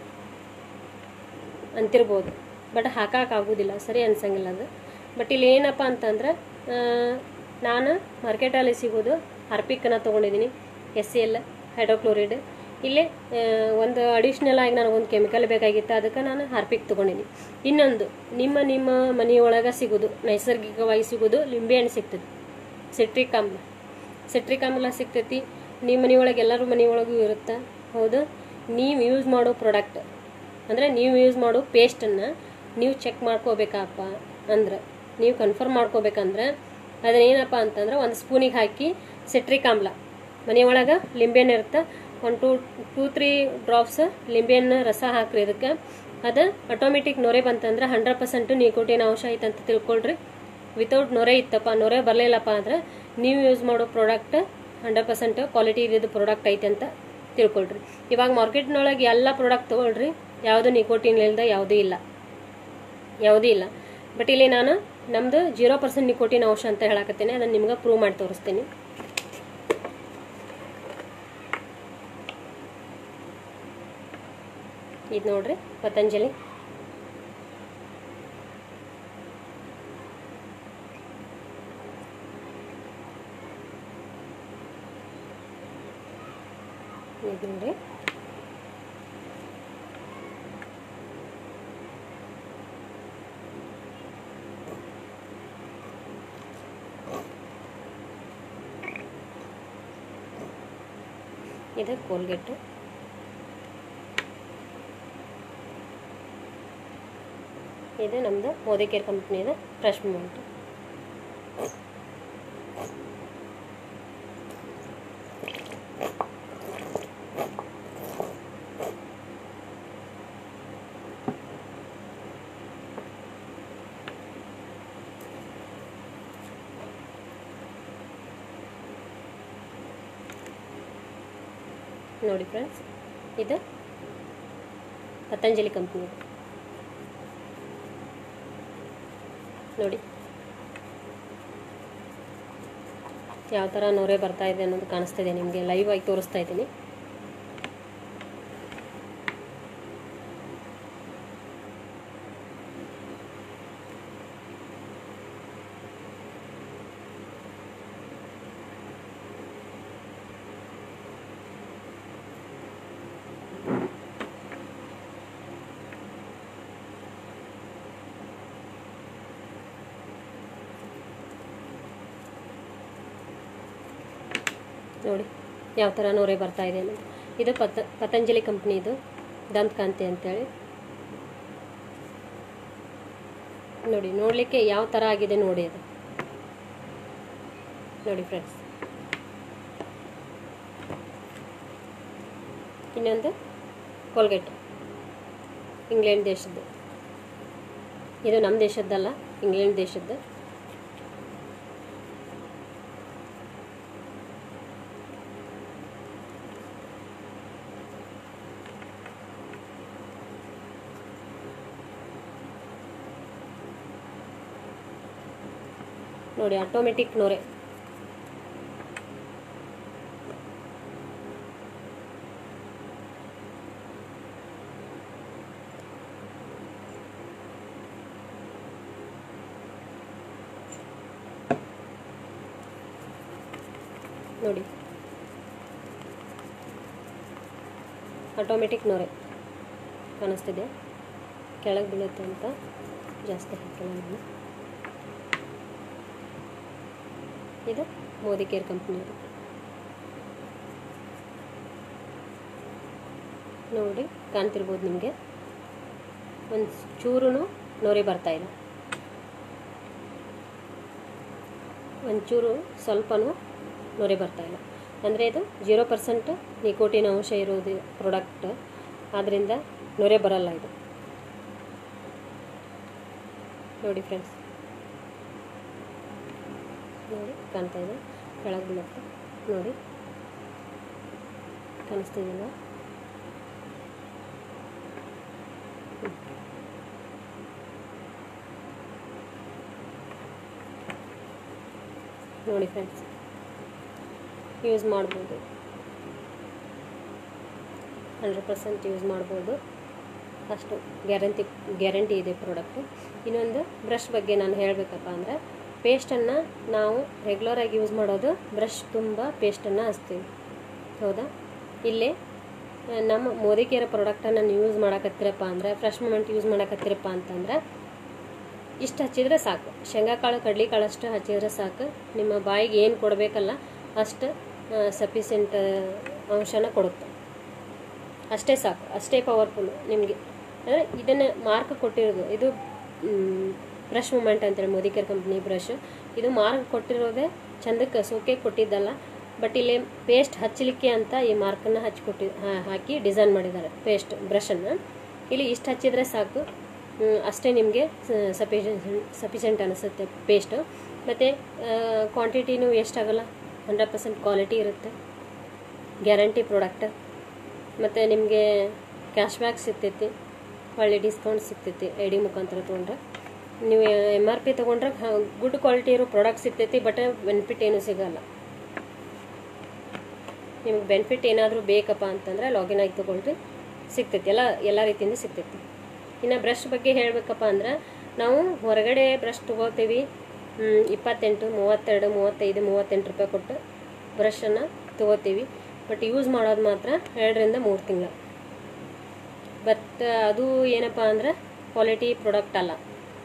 Speaker 1: ಅಂತಿರ್ಬೋದು ಬಟ್ ಹಾಕೋಕ್ಕಾಗೋದಿಲ್ಲ ಸರಿ ಅನ್ಸಂಗಿಲ್ಲ ಅದು ಬಟ್ ಇಲ್ಲಿ ಏನಪ್ಪ ಅಂತಂದ್ರೆ ಆ, ನಾನು ಮಾರ್ಕೆಟಲ್ಲಿ ಸಿಗೋದು ಹಾರ್ಪಿಕ್ಕನ್ನು ತೊಗೊಂಡಿದ್ದೀನಿ ಎಸ್ ಸಿ ಎಲ್ ಹೈಡ್ರೋಕ್ಲೋರಿಡ್ ಇಲ್ಲಿ ಆ, ಒಂದು ಅಡಿಷ್ನಲ್ ಆಗಿ ನನಗೊಂದು ಕೆಮಿಕಲ್ ಬೇಕಾಗಿತ್ತು ಅದಕ್ಕೆ ನಾನು ಹಾರ್ಪಿಕ್ ತೊಗೊಂಡಿನಿ ಇನ್ನೊಂದು ನಿಮ್ಮ ನಿಮ್ಮ ಮನೆಯೊಳಗೆ ಸಿಗೋದು ನೈಸರ್ಗಿಕವಾಗಿ ಸಿಗೋದು ಲಿಂಬೆಹಣ್ಣು ಸಿಗ್ತದೆ ಸಿಟ್ರಿಕ್ ಆಮ್ಲ ಸಿಟ್ರಿಕ್ ಆಮ್ಲ ಸಿಗ್ತೈತಿ ನಿಮ್ಮ ಮನೆಯೊಳಗೆ ಎಲ್ಲರ ಮನೆಯೊಳಗೂ ಇರುತ್ತೆ ಹೌದು ನೀವು ಯೂಸ್ ಮಾಡೋ ಪ್ರಾಡಕ್ಟ್ ಅಂದರೆ ನೀವು ಯೂಸ್ ಮಾಡೋ ಪೇಸ್ಟನ್ನು ನೀವು ಚೆಕ್ ಮಾಡ್ಕೋಬೇಕಪ್ಪ ಅಂದ್ರೆ ನೀವು ಕನ್ಫರ್ಮ್ ಮಾಡ್ಕೋಬೇಕಂದ್ರೆ ಅದನ್ನೇನಪ್ಪ ಅಂತಂದ್ರೆ ಒಂದು ಸ್ಪೂನಿಗೆ ಹಾಕಿ ಸಿಟ್ರಿಕ್ ಆಮ್ಲ ಮನೆಯೊಳಗೆ ಲಿಂಬೆಹಣ್ಣು ಇರುತ್ತೆ ಒಂದು ಟೂ ಟೂ ತ್ರೀ ಡ್ರಾಪ್ಸ್ ಲಿಂಬೆಹಣ್ಣು ರಸ ಹಾಕ್ರಿ ಇದಕ್ಕೆ ಅದು ಆಟೋಮೆಟಿಕ್ ನೊರೆ ಬಂತಂದ್ರೆ ಹಂಡ್ರೆಡ್ ಪರ್ಸೆಂಟ್ ನಿಕೋಟಿನ್ ಅಂಶ ಐತೆ ಅಂತ ತಿಳ್ಕೊಳ್ರಿ ವಿತೌಟ್ ನೊರೆ ಇತ್ತಪ್ಪ ನೊರೆ ಬರಲಿಲ್ಲಪ್ಪ ಅಂದ್ರೆ ನೀವು ಯೂಸ್ ಮಾಡೋ ಪ್ರಾಡಕ್ಟ್ ಹಂಡ್ರೆಡ್ ಪರ್ಸೆಂಟ್ ಕ್ವಾಲಿಟಿ ಇರೋದು ಪ್ರಾಡಕ್ಟ್ ಐತೆ ಅಂತ ತಿಳ್ಕೊಳ್ರಿ ಇವಾಗ ಮಾರ್ಕೆಟ್ನೊಳಗೆ ಎಲ್ಲ ಪ್ರಾಡಕ್ಟ್ ತೊಗೊಳ್ರಿ ಯಾವುದು ನಿಕೋಟಿನ್ ಇಲ್ಲದ ಯಾವುದೂ ಇಲ್ಲ ಯಾವುದೂ ಇಲ್ಲ ಬಟ್ ಇಲ್ಲಿ ನಾನು ನಮ್ಮದು ಜೀರೋ ಪರ್ಸೆಂಟ್ ನಿಕೋಟಿನ್ ಅಂಶ ಅಂತ ಹೇಳಕತ್ತೇನೆ ಅದನ್ನು ನಿಮ್ಗೆ ಪ್ರೂವ್ ಮಾಡಿ ತೋರಿಸ್ತೀನಿ ಇದು ನೋಡ್ರಿ ಪತಂಜಲಿ ಇದು ನೋಡ್ರಿ ಇದು ಕೋಲ್ಗೇಟು ಇದು ನಮ್ಮದು ಮೋದಿ ಕೇರ್ ಕಂಪ್ನಿದು ಫ್ರೆಶ್ ಮೂಮೆಂಟ್ ನೋಡಿ ಫ್ರೆಂಡ್ಸ್ ಇದು ಪತಂಜಲಿ ಕಂಪ್ನಿ ನೋಡಿ ಯಾವ ಥರ ನೊರೆ ಬರ್ತಾ ಇದೆ ಅನ್ನೋದು ಕಾಣಿಸ್ತಾ ಇದೆ ನಿಮಗೆ ಲೈವ್ ಆಗಿ ತೋರಿಸ್ತಾ ಇದ್ದೀನಿ ನೋಡಿ ಯಾವ ಥರ ನೊರೆ ಬರ್ತಾ ಇದೆ ಅನ್ನೋದು ಇದು ಪತ ಪತಂಜಲಿ ಕಂಪ್ನಿದು ದಂತಕಾಂತಿ ಅಂತೇಳಿ ನೋಡಿ ನೋಡಲಿಕ್ಕೆ ಯಾವ ಥರ ಆಗಿದೆ ನೋಡಿ ಅದು ನೋಡಿ ಫ್ರೆಂಡ್ಸ್ ಇನ್ನೊಂದು ಕೋಲ್ಗೇಟ್ ಇಂಗ್ಲೆಂಡ್ ದೇಶದ್ದು ಇದು ನಮ್ಮ ದೇಶದ್ದಲ್ಲ ಇಂಗ್ಲೆಂಡ್ ದೇಶದ್ದು ನೋಡಿ ಆಟೋಮೆಟಿಕ್ ನೊರೆ ನೋಡಿ ಆಟೋಮೆಟಿಕ್ ನೊರೆ ಕಾಣಿಸ್ತಿದೆ ಕೆಳಗೆ ಬೀಳುತ್ತೆ ಅಂತ ಜಾಸ್ತಿ ಹಾಕಿಲ್ಲ ನಾನು ಇದು ಮೋದಿ ಕೇರ್ ಕಂಪ್ನಿಯದು ನೋಡಿ ಕಾಣ್ತಿರ್ಬೋದು ನಿಮಗೆ ಒಂದು ಚೂರು ನೊರೆ ಬರ್ತಾ ಇಲ್ಲ ಒಂಚೂರು ಸ್ವಲ್ಪನೂ ನೊರೆ ಬರ್ತಾ ಇಲ್ಲ ಅಂದರೆ ಇದು ಜೀರೋ ಪರ್ಸೆಂಟ್ ನಿಕೋಟಿನ್ ಅಂಶ ಇರೋದು ಪ್ರಾಡಕ್ಟ್ ಆದ್ದರಿಂದ ನೊರೆ ಬರಲ್ಲ ಇದು ನೋಡಿ ಫ್ರೆಂಡ್ಸ್ ನೋಡಿ ಕಾಣ್ತಾ ಇದೆ ಕೆಳಗೆ ಬೀಳುತ್ತೆ ನೋಡಿ ಕಾಣಿಸ್ತಿದೆಯಲ್ಲ ನೋಡಿ ಫ್ರೆಂಡ್ಸ್ ಯೂಸ್ ಮಾಡ್ಬೋದು ಹಂಡ್ರೆಡ್ ಪರ್ಸೆಂಟ್ ಯೂಸ್ ಮಾಡ್ಬೋದು ಅಷ್ಟು ಗ್ಯಾರಂಟಿ ಗ್ಯಾರಂಟಿ ಇದೆ ಪ್ರಾಡಕ್ಟು ಇನ್ನೊಂದು ಬ್ರಷ್ ಬಗ್ಗೆ ನಾನು ಹೇಳಬೇಕಪ್ಪ ಅಂದರೆ ಪೇಸ್ಟನ್ನು ನಾವು ರೆಗ್ಯುಲರಾಗಿ ಯೂಸ್ ಮಾಡೋದು ಬ್ರಷ್ ತುಂಬ ಪೇಸ್ಟನ್ನು ಹಚ್ತೀವಿ ಹೌದಾ ಇಲ್ಲಿ ಆ, ನಮ್ಮ ಮೋದಿಕೇರ ಪ್ರಾಡಕ್ಟನ್ನು ನೀವು ಯೂಸ್ ಮಾಡಕತ್ತೀರಪ್ಪ ಅಂದರೆ ಫ್ರೆಶ್ ಮೂಮೆಂಟ್ ಯೂಸ್ ಮಾಡಕತ್ತೀರಪ್ಪ ಅಂತಂದ್ರೆ ಇಷ್ಟು ಹಚ್ಚಿದ್ರೆ ಸಾಕು ಶೇಂಗಾಕಾಳು ಕಡ್ಲಿಕಾಳು ಅಷ್ಟು ಹಚ್ಚಿದ್ರೆ ಸಾಕು ನಿಮ್ಮ ಬಾಯಿಗೆ ಏನು ಕೊಡಬೇಕಲ್ಲ ಅಷ್ಟು ಸಫಿಷಿಯೆಂಟ್ ಅಂಶನ ಕೊಡುತ್ತೆ ಅಷ್ಟೇ ಸಾಕು ಅಷ್ಟೇ ಪವರ್ಫುಲ್ ನಿಮಗೆ ಅಂದರೆ ಇದನ್ನು ಮಾರ್ಕ್ ಕೊಟ್ಟಿರೋದು ಇದು ಬ್ರಷ್ ಮೂಮೆಂಟ್ ಅಂತೇಳಿ ಮೋದಿಕೇರ್ ಕಂಪ್ನಿ ಬ್ರಷ್ ಇದು ಮಾರ್ಕ್ ಕೊಟ್ಟಿರೋದೇ ಚಂದಕ್ಕೆ ಸೋಕೆ ಕೊಟ್ಟಿದ್ದಲ್ಲ ಬಟ್ ಇಲ್ಲಿ ಪೇಸ್ಟ್ ಹಚ್ಚಲಿಕ್ಕೆ ಅಂತ ಈ ಮಾರ್ಕನ್ನು ಹಚ್ಕೊಟ್ಟಿ ಹಾ- ಹಾಕಿ ಡಿಸೈನ್ ಮಾಡಿದ್ದಾರೆ ಪೇಸ್ಟ್ ಬ್ರಷನ್ನು ಇಲ್ಲಿ ಇಷ್ಟು ಹಚ್ಚಿದ್ರೆ ಸಾಕು ಹ್ಮ್, ಅಷ್ಟೇ ನಿಮಗೆ ಸಫಿಷಿಯೆಂಟ್ ಸಫಿಷಿಯೆಂಟ್ ಅನಿಸುತ್ತೆ ಪೇಸ್ಟು ಮತ್ತು ಕ್ವಾಂಟಿಟಿನೂ ಎಷ್ಟಾಗಲ್ಲ ಹಂಡ್ರೆಡ್ ಪರ್ಸೆಂಟ್ ಕ್ವಾಲಿಟಿ ಇರುತ್ತೆ ಗ್ಯಾರಂಟಿ ಪ್ರಾಡಕ್ಟ್ ಮತ್ತು ನಿಮಗೆ ಕ್ಯಾಶ್ ಬ್ಯಾಕ್ ಸಿಗ್ತೈತಿ ಒಳ್ಳೆ ಡಿಸ್ಕೌಂಟ್ ಸಿಗ್ತೈತಿ ಐ ಡಿ ಮುಖಾಂತರ ತೊಗೊಂಡ್ರೆ ನೀವು ಎಮ್ ಆರ್ ಪಿ ತೊಗೊಂಡ್ರೆ ಗುಡ್ ಕ್ವಾಲಿಟಿ ಇರೋ ಪ್ರಾಡಕ್ಟ್ ಸಿಗ್ತೈತಿ ಬಟ್ ಬೆನಿಫಿಟ್ ಏನೂ ಸಿಗಲ್ಲ ನಿಮಗೆ ಬೆನಿಫಿಟ್ ಏನಾದರೂ ಬೇಕಪ್ಪ ಅಂತಂದರೆ ಲಾಗಿನ್ ಆಗಿ ತೊಗೊಳ್ರಿ ಸಿಗ್ತೈತಿ ಎಲ್ಲ ಎಲ್ಲ ರೀತಿಯಿಂದ ಸಿಗ್ತೈತಿ ಇನ್ನು ಬ್ರಷ್ ಬಗ್ಗೆ ಹೇಳಬೇಕಪ್ಪ ಅಂದ್ರೆ ನಾವು ಹೊರಗಡೆ ಬ್ರಷ್ ತೊಗೋತೀವಿ ಹ್ಮ್, ಇಪ್ಪತ್ತೆಂಟು ಮೂವತ್ತೆರಡು ಮೂವತ್ತೈದು ಮೂವತ್ತೆಂಟು ರೂಪಾಯಿ ಕೊಟ್ಟು ಬ್ರಷನ್ನು ತೊಗೋತೀವಿ ಬಟ್ ಯೂಸ್ ಮಾಡೋದು ಮಾತ್ರ ಎರಡರಿಂದ ಮೂರು ತಿಂಗಳು ಬಟ್ ಅದು ಏನಪ್ಪ ಅಂದ್ರೆ ಕ್ವಾಲಿಟಿ ಪ್ರಾಡಕ್ಟ್ ಅಲ್ಲ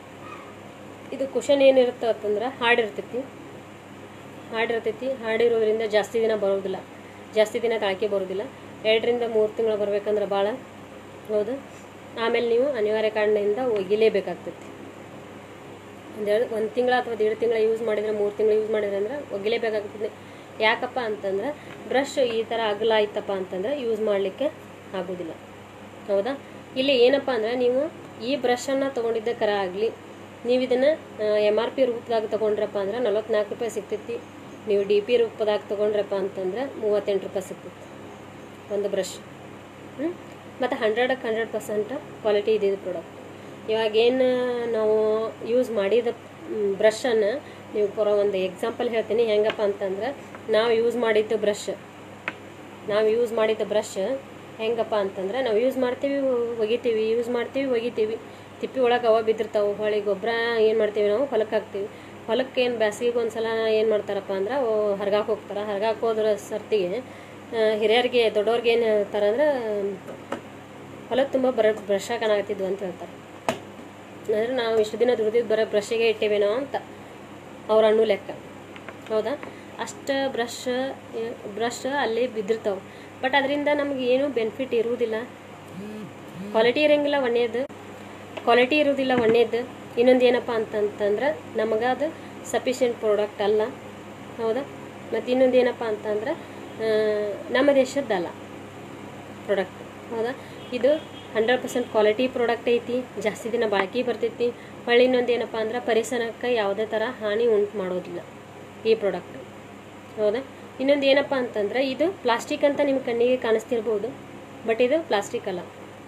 Speaker 1: ಇದು ಕುಷನ್ ಏನಿರುತ್ತೆ ಅಂತಂದ್ರೆ ಹಾರ್ಡ್ ಇರ್ತೈತಿ ಹಾರ್ಡ್ ಇರ್ತೈತಿ ಹಾರ್ಡ್ ಇರೋದ್ರಿಂದ ಜಾಸ್ತಿ ದಿನ ಬರೋದಿಲ್ಲ ಜಾಸ್ತಿ ದಿನ ತಾಳ್ಕೆ ಬರೋದಿಲ್ಲ ಎರಡರಿಂದ ಮೂರು ತಿಂಗಳು ಬರ್ಬೇಕಂದ್ರೆ ಭಾಳ ಹೌದು ಆಮೇಲೆ ನೀವು ಅನಿವಾರ್ಯ ಕಾರಣದಿಂದ ಒಗಿಲೇಬೇಕಾಗ್ತೈತಿ ಒಂದೆರಡು ಒಂದು ತಿಂಗಳ ಅಥವಾ ಎರಡು ತಿಂಗಳ ಯೂಸ್ ಮಾಡಿದರೆ ಮೂರು ತಿಂಗಳು ಯೂಸ್ ಮಾಡಿದ್ರೆ ಅಂದ್ರೆ ಒಗಿಲೇಬೇಕಾಗ್ತದೆ ಯಾಕಪ್ಪ ಅಂತಂದ್ರೆ ಬ್ರಷ್ ಈ ಥರ ಅಗಲ ಆಯ್ತಪ್ಪ ಅಂತಂದ್ರೆ ಯೂಸ್ ಮಾಡಲಿಕ್ಕೆ ಆಗೋದಿಲ್ಲ ಹೌದಾ ಇಲ್ಲಿ ಏನಪ್ಪ ಅಂದ್ರೆ ನೀವು ಈ ಬ್ರಷನ್ನು ತೊಗೊಂಡಿದ್ದ ಕರ ಆಗಲಿ ನೀವು ಇದನ್ನು ಎಮ್ ಆರ್ ಪಿ ರೂಪದಾಗ ತೊಗೊಂಡ್ರಪ್ಪ ಅಂದ್ರೆ ನಲವತ್ನಾಲ್ಕು ರೂಪಾಯಿ ಸಿಗ್ತೈತಿ ನೀವು ಡಿ ಪಿ ರೂಪದಾಗ ತೊಗೊಂಡ್ರಪ್ಪ ಅಂತಂದ್ರೆ ಮೂವತ್ತೆಂಟು ರೂಪಾಯಿ ಸಿಗ್ತೈತಿ ಒಂದು ಬ್ರಷ್ ಹ್ಞೂ ಮತ್ತು ಹಂಡ್ರೆಡಕ್ಕೆ ಹಂಡ್ರೆಡ್ ಪರ್ಸೆಂಟ್ ಕ್ವಾಲಿಟಿ ಇದೆ ಇದು ಪ್ರಾಡಕ್ಟ್ ಇವಾಗ ಏನು ನಾವು ಯೂಸ್ ಮಾಡಿದ ಬ್ರಷನ್ನು ನೀವು ಕೊರೋ ಒಂದು ಎಕ್ಸಾಂಪಲ್ ಹೇಳ್ತೀನಿ ಹೆಂಗಪ್ಪ ಅಂತಂದ್ರೆ ನಾವು ಯೂಸ್ ಮಾಡಿದ್ದು ಬ್ರಷ್ ನಾವು ಯೂಸ್ ಮಾಡಿದ ಬ್ರಷ್ ಹೆಂಗಪ್ಪ ಅಂತಂದ್ರೆ ನಾವು ಯೂಸ್ ಮಾಡ್ತೀವಿ ಒಗಿತೀವಿ ಯೂಸ್ ಮಾಡ್ತೀವಿ ಒಗಿತೀವಿ ತಿಪ್ಪಿ ಒಳಗೆ ಅವ ಬಿದ್ದಿರ್ತಾವೆ ಹೊಳಿ ಗೊಬ್ಬರ ಏನು ಮಾಡ್ತೀವಿ ನಾವು ಹೊಲಕ್ಕೆ ಹಾಕ್ತೀವಿ ಹೊಲಕ್ಕೆ ಏನು ಬೇಸಿಗೆಗೆ ಒಂದು ಸಲ ಏನು ಮಾಡ್ತಾರಪ್ಪ ಅಂದ್ರೆ ಅವು ಹರ್ಗಾಕ್ ಹೋಗ್ತಾರೆ ಹರ್ಗಾಕ್ ಹೋದ್ರ ಸರ್ತಿಗೆ ಆ, ಹಿರಿಯರಿಗೆ ದೊಡ್ಡವ್ರಿಗೆ ಏನು ಹೇಳ್ತಾರೆ ಅಂದ್ರೆ ಹೊಲಕ್ಕೆ ತುಂಬ ಬರ ಬ್ರಷ ಕಾಣಕತ್ತಿದ್ವು ಅಂತ ಹೇಳ್ತಾರೆ ಅಂದರೆ ನಾವು ಇಷ್ಟು ದಿನ ದುಡ್ದಿದ್ದು ಬರೋ ಬ್ರಷ್ಗೆ ಇಟ್ಟೇವೇನೋ ಅಂತ ಅವ್ರ ಅನ್ನೋ ಲೆಕ್ಕ ಹೌದಾ ಅಷ್ಟು ಬ್ರಷ್ ಬ್ರಷ್ ಅಲ್ಲಿ ಬಿದ್ದಿರ್ತಾವೆ ಬಟ್ ಅದರಿಂದ ನಮ್ಗೆ ಏನೂ ಬೆನಿಫಿಟ್ ಇರುವುದಿಲ್ಲ ಕ್ವಾಲಿಟಿ ಇರೋಂಗಿಲ್ಲ ಒಣ್ಣೆದು ಕ್ವಾಲಿಟಿ ಇರೋದಿಲ್ಲ ಒಣ್ಣೆದು ಇನ್ನೊಂದು ಏನಪ್ಪ ಅಂತಂತಂದ್ರೆ ನಮಗೆ ಅದು ಸಫಿಷಿಯೆಂಟ್ ಪ್ರಾಡಕ್ಟ್ ಅಲ್ಲ ಹೌದಾ ಮತ್ತು ಇನ್ನೊಂದು ಏನಪ್ಪ ಅಂತಂದ್ರೆ ಆ, ನಮ್ಮ ದೇಶದ್ದಲ್ಲ ಪ್ರಾಡಕ್ಟ್ ಹೌದಾ ಇದು ಹಂಡ್ರೆಡ್ ಪರ್ಸೆಂಟ್ ಕ್ವಾಲಿಟಿ ಪ್ರಾಡಕ್ಟ್ ಐತಿ ಜಾಸ್ತಿ ದಿನ ಬಾಳ್ಕೆ ಬರ್ತೈತಿ ಹೊಳ್ಳಿ ಇನ್ನೊಂದು ಏನಪ್ಪ ಅಂದ್ರೆ ಪರಿಸರಕ್ಕೆ ಯಾವುದೇ ಥರ ಹಾನಿ ಉಂಟು ಮಾಡೋದಿಲ್ಲ ಈ ಪ್ರಾಡಕ್ಟ್ ಹೌದಾ ಇನ್ನೊಂದು ಏನಪ್ಪ ಅಂತಂದ್ರೆ ಇದು ಪ್ಲಾಸ್ಟಿಕ್ ಅಂತ ನಿಮ್ಮ ಕಣ್ಣಿಗೆ ಕಾಣಿಸ್ತಿರ್ಬೋದು ಬಟ್ ಇದು ಪ್ಲಾಸ್ಟಿಕ್ ಅಲ್ಲ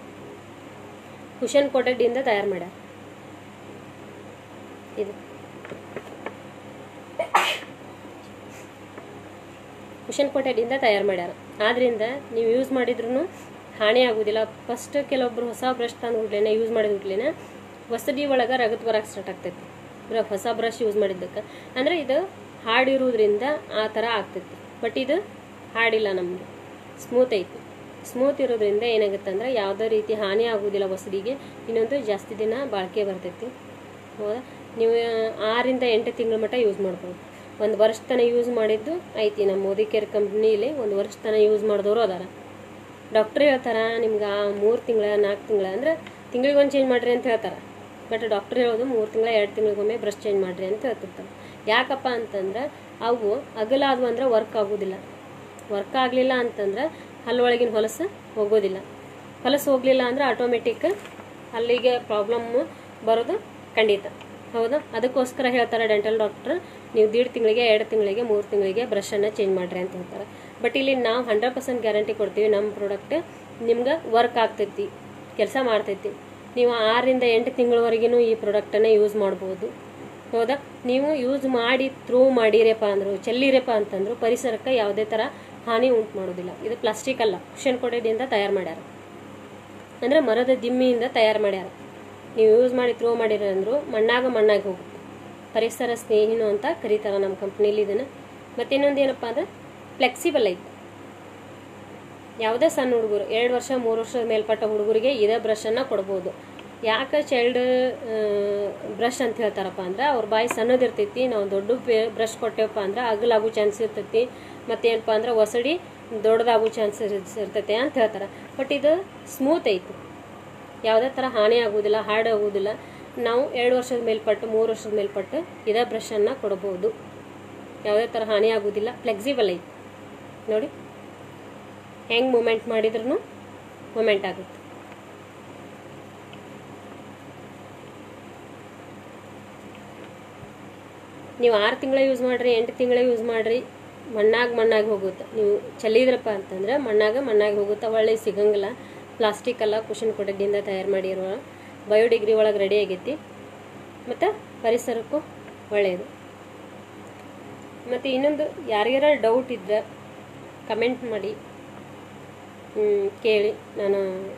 Speaker 1: ಕುಷನ್ ಕೋಟೆಡಿಂದ ತಯಾರು ಮಾಡ್ಯಾರ ಇದು ಕುಷನ್ ಕೋಟೆಡಿಂದ ತಯಾರು ಮಾಡ್ಯಾರ ಆದ್ರಿಂದ ನೀವು ಯೂಸ್ ಮಾಡಿದ್ರೂ ಹಾನಿ ಆಗೋದಿಲ್ಲ ಫಸ್ಟ್ ಕೆಲವೊಬ್ರು ಹೊಸ ಬ್ರಷ್ ತಂದು ಹುಡ್ಲೇನೆ ಯೂಸ್ ಮಾಡಿದ ಹುಡ್ಲೇನೆ ಹೊಸಡಿ ಒಳಗೆ ರಗತ್ ಬರಕ್ಕೆ ಸ್ಟಾರ್ಟ್ ಆಗ್ತೈತಿ ಬ್ರ- ಹೊಸ ಬ್ರಷ್ ಯೂಸ್ ಮಾಡಿದ್ದಕ್ಕೆ ಅಂದರೆ ಇದು ಹಾರ್ಡ್ ಇರೋದ್ರಿಂದ ಆ ಥರ ಆಗ್ತೈತಿ ಬಟ್ ಇದು ಹಾಡಿಲ್ಲ ನಮ್ಮದು ಸ್ಮೂತ್ ಐತಿ ಸ್ಮೂತ್ ಇರೋದ್ರಿಂದ ಏನಾಗುತ್ತೆ ಅಂದ್ರೆ ಯಾವುದೇ ರೀತಿ ಹಾನಿ ಆಗೋದಿಲ್ಲ ಹೊಸದಿಗೆ ಇನ್ನೊಂದು ಜಾಸ್ತಿ ದಿನ ಬಾಳಿಕೆ ಬರ್ತೈತಿ ಹೌದಾ ನೀವು ಆರಿಂದ ಎಂಟು ತಿಂಗಳ ಮಟ್ಟ ಯೂಸ್ ಮಾಡ್ಬೋದು ಒಂದು ವರ್ಷ ತನಕ ಯೂಸ್ ಮಾಡಿದ್ದು ಐತಿ ನಮ್ಮ ಮೋದಿ ಕೇರ್ ಕಂಪ್ನಿಲಿ ಒಂದು ವರ್ಷ ತನಕ ಯೂಸ್ ಮಾಡಿದವರು ಅದಾರ ಡಾಕ್ಟ್ರ್ ಹೇಳ್ತಾರ ನಿಮ್ಗೆ ಮೂರು ತಿಂಗಳ ನಾಲ್ಕು ತಿಂಗಳ ಅಂದ್ರೆ ತಿಂಗಳಿಗೆ ಒಂದು ಚೇಂಜ್ ಮಾಡಿರಿ ಅಂತ ಹೇಳ್ತಾರೆ ಬಟ್ ಡಾಕ್ಟ್ರ್ ಹೇಳೋದು ಮೂರು ತಿಂಗಳ ಎರಡು ತಿಂಗಳಿಗೊಮ್ಮೆ ಬ್ರಷ್ ಚೇಂಜ್ ಮಾಡಿರಿ ಅಂತ ಹೇಳ್ತಿರ್ತಾರೆ ಯಾಕಪ್ಪ ಅಂತಂದ್ರೆ ಅವು ಅಗಲ ಆದ್ವು ಅಂದ್ರೆ ವರ್ಕ್ ಆಗೋದಿಲ್ಲ ವರ್ಕ್ ಆಗಲಿಲ್ಲ ಅಂತಂದ್ರೆ ಹಲ್ಲೊಳಗಿನ ಹೊಲಸು ಹೋಗೋದಿಲ್ಲ ಹೊಲಸು ಹೋಗಲಿಲ್ಲ ಅಂದ್ರೆ ಆಟೋಮೆಟಿಕ್ ಅಲ್ಲಿಗೆ ಪ್ರಾಬ್ಲಮ್ ಬರೋದು ಖಂಡಿತ ಹೌದಾ ಅದಕ್ಕೋಸ್ಕರ ಹೇಳ್ತಾರೆ ಡೆಂಟಲ್ ಡಾಕ್ಟ್ರ್ ನೀವು ದೀಡ್ ತಿಂಗಳಿಗೆ ಎರಡು ತಿಂಗಳಿಗೆ ಮೂರು ತಿಂಗಳಿಗೆ ಬ್ರಷನ್ನು ಚೇಂಜ್ ಮಾಡಿರಿ ಅಂತ ಹೇಳ್ತಾರೆ ಬಟ್ ಇಲ್ಲಿ ನಾವು ಹಂಡ್ರೆಡ್ ಪರ್ಸೆಂಟ್ ಗ್ಯಾರಂಟಿ ಕೊಡ್ತೀವಿ ನಮ್ಮ ಪ್ರಾಡಕ್ಟ್ ನಿಮ್ಗೆ ವರ್ಕ್ ಆಗ್ತೈತಿ ಕೆಲಸ ಮಾಡ್ತೈತಿ ನೀವು ಆರರಿಂದ ಎಂಟು ತಿಂಗಳವರೆಗೂ ಈ ಪ್ರಾಡಕ್ಟನ್ನು ಯೂಸ್ ಮಾಡ್ಬೋದು ಹೌದಾ ನೀವು ಯೂಸ್ ಮಾಡಿ ಥ್ರೂ ಮಾಡಿರಪ್ಪ ಅಂದರು ಚೆಲ್ಲಿರಪ್ಪ ಅಂತಂದ್ರು ಪರಿಸರಕ್ಕೆ ಯಾವುದೇ ಥರ ಹಾನಿ ಉಂಟು ಮಾಡೋದಿಲ್ಲ ಇದು ಪ್ಲಾಸ್ಟಿಕ್ ಅಲ್ಲ ಕುಷನ್ ಕೊಡೋದಿಂದ ತಯಾರು ಮಾಡ್ಯಾರ ಅಂದರೆ ಮರದ ದಿಮ್ಮಿಯಿಂದ ತಯಾರು ಮಾಡ್ಯಾರ ನೀವು ಯೂಸ್ ಮಾಡಿ ಥ್ರೋ ಮಾಡಿರ ಅಂದ್ರು ಮಣ್ಣಾಗ ಮಣ್ಣಾಗಿ ಹೋಗುತ್ತೆ ಪರಿಸರ ಸ್ನೇಹಿನು ಅಂತ ಕರೀತಾರೆ ನಮ್ಮ ಕಂಪ್ನಿಲಿ ಇದನ್ನು ಮತ್ತು ಇನ್ನೊಂದು ಏನಪ್ಪ ಅಂದ್ರೆ ಫ್ಲೆಕ್ಸಿಬಲ್ ಐತಿ ಯಾವುದೇ ಸಣ್ಣ ಹುಡುಗರು ಎರಡು ವರ್ಷ ಮೂರು ವರ್ಷದ ಮೇಲ್ಪಟ್ಟ ಹುಡುಗರಿಗೆ ಇದೇ ಬ್ರಷನ್ನು ಕೊಡ್ಬೋದು ಯಾಕೆ ಚೈಲ್ಡ್ ಬ್ರಷ್ ಅಂತ ಹೇಳ್ತಾರಪ್ಪ ಅಂದ್ರೆ ಅವ್ರ ಬಾಯಿ ಸಣ್ಣದಿರ್ತೈತಿ ನಾವು ದೊಡ್ಡ ಬ್ರಷ್ ಕೊಟ್ಟೇವಪ್ಪ ಅಂದ್ರೆ ಅಗಲಾಗೋ ಚಾನ್ಸ್ ಇರ್ತೈತಿ ಮತ್ತೇನಪ್ಪ ಅಂದ್ರೆ ಒಸಡಿ ದೊಡ್ಡದಾಗೋ ಚಾನ್ಸ್ ಇರ್ತೈತೆ ಅಂತ ಹೇಳ್ತಾರೆ ಬಟ್ ಇದು ಸ್ಮೂತ್ ಐತಿ ಯಾವುದೇ ಥರ ಹಾನಿ ಆಗೋದಿಲ್ಲ ಹಾರ್ಡ್ ಆಗೋದಿಲ್ಲ ನಾವು ಎರಡು ವರ್ಷದ ಮೇಲ್ಪಟ್ಟು ಮೂರು ವರ್ಷದ ಮೇಲ್ಪಟ್ಟು ಇದೇ ಬ್ರಷನ್ನು ಕೊಡ್ಬೋದು ಯಾವುದೇ ಥರ ಹಾನಿ ಆಗೋದಿಲ್ಲ ಫ್ಲೆಕ್ಸಿಬಲ್ ಐತಿ ನೋಡಿ ಹೆಂಗೆ ಮೂಮೆಂಟ್ ಮಾಡಿದ್ರೂ ಮೂಮೆಂಟ್ ಆಗುತ್ತೆ ನೀವು ಆರು ತಿಂಗಳ ಯೂಸ್ ಮಾಡಿರಿ ಎಂಟು ತಿಂಗಳ ಯೂಸ್ ಮಾಡಿರಿ ಮಣ್ಣಾಗ ಮಣ್ಣಾಗಿ ಹೋಗುತ್ತೆ ನೀವು ಚೆಲ್ಲಿದ್ರಪ್ಪ ಅಂತಂದ್ರೆ ಮಣ್ಣಾಗ ಮಣ್ಣಾಗಿ ಹೋಗುತ್ತೆ ಒಳ್ಳೆ ಸಿಗಂಗಿಲ್ಲ ಪ್ಲಾಸ್ಟಿಕ್ ಅಲ್ಲ ಕುಷನ್ ಕೊಡದಿಂದ ತಯಾರು ಮಾಡಿರೋ ಬಯೋಡಿಗ್ರಿ ಒಳಗೆ ರೆಡಿ ಆಗೈತಿ ಮತ್ತು ಪರಿಸರಕ್ಕೂ ಒಳ್ಳೆಯದು ಮತ್ತು ಇನ್ನೊಂದು ಯಾರಿಗಾರ ಡೌಟ್ ಇದ್ದರೆ ಕಮೆಂಟ್ ಮಾಡಿ ಹ್ಮ್, ಕೇಳಿ ನಾನು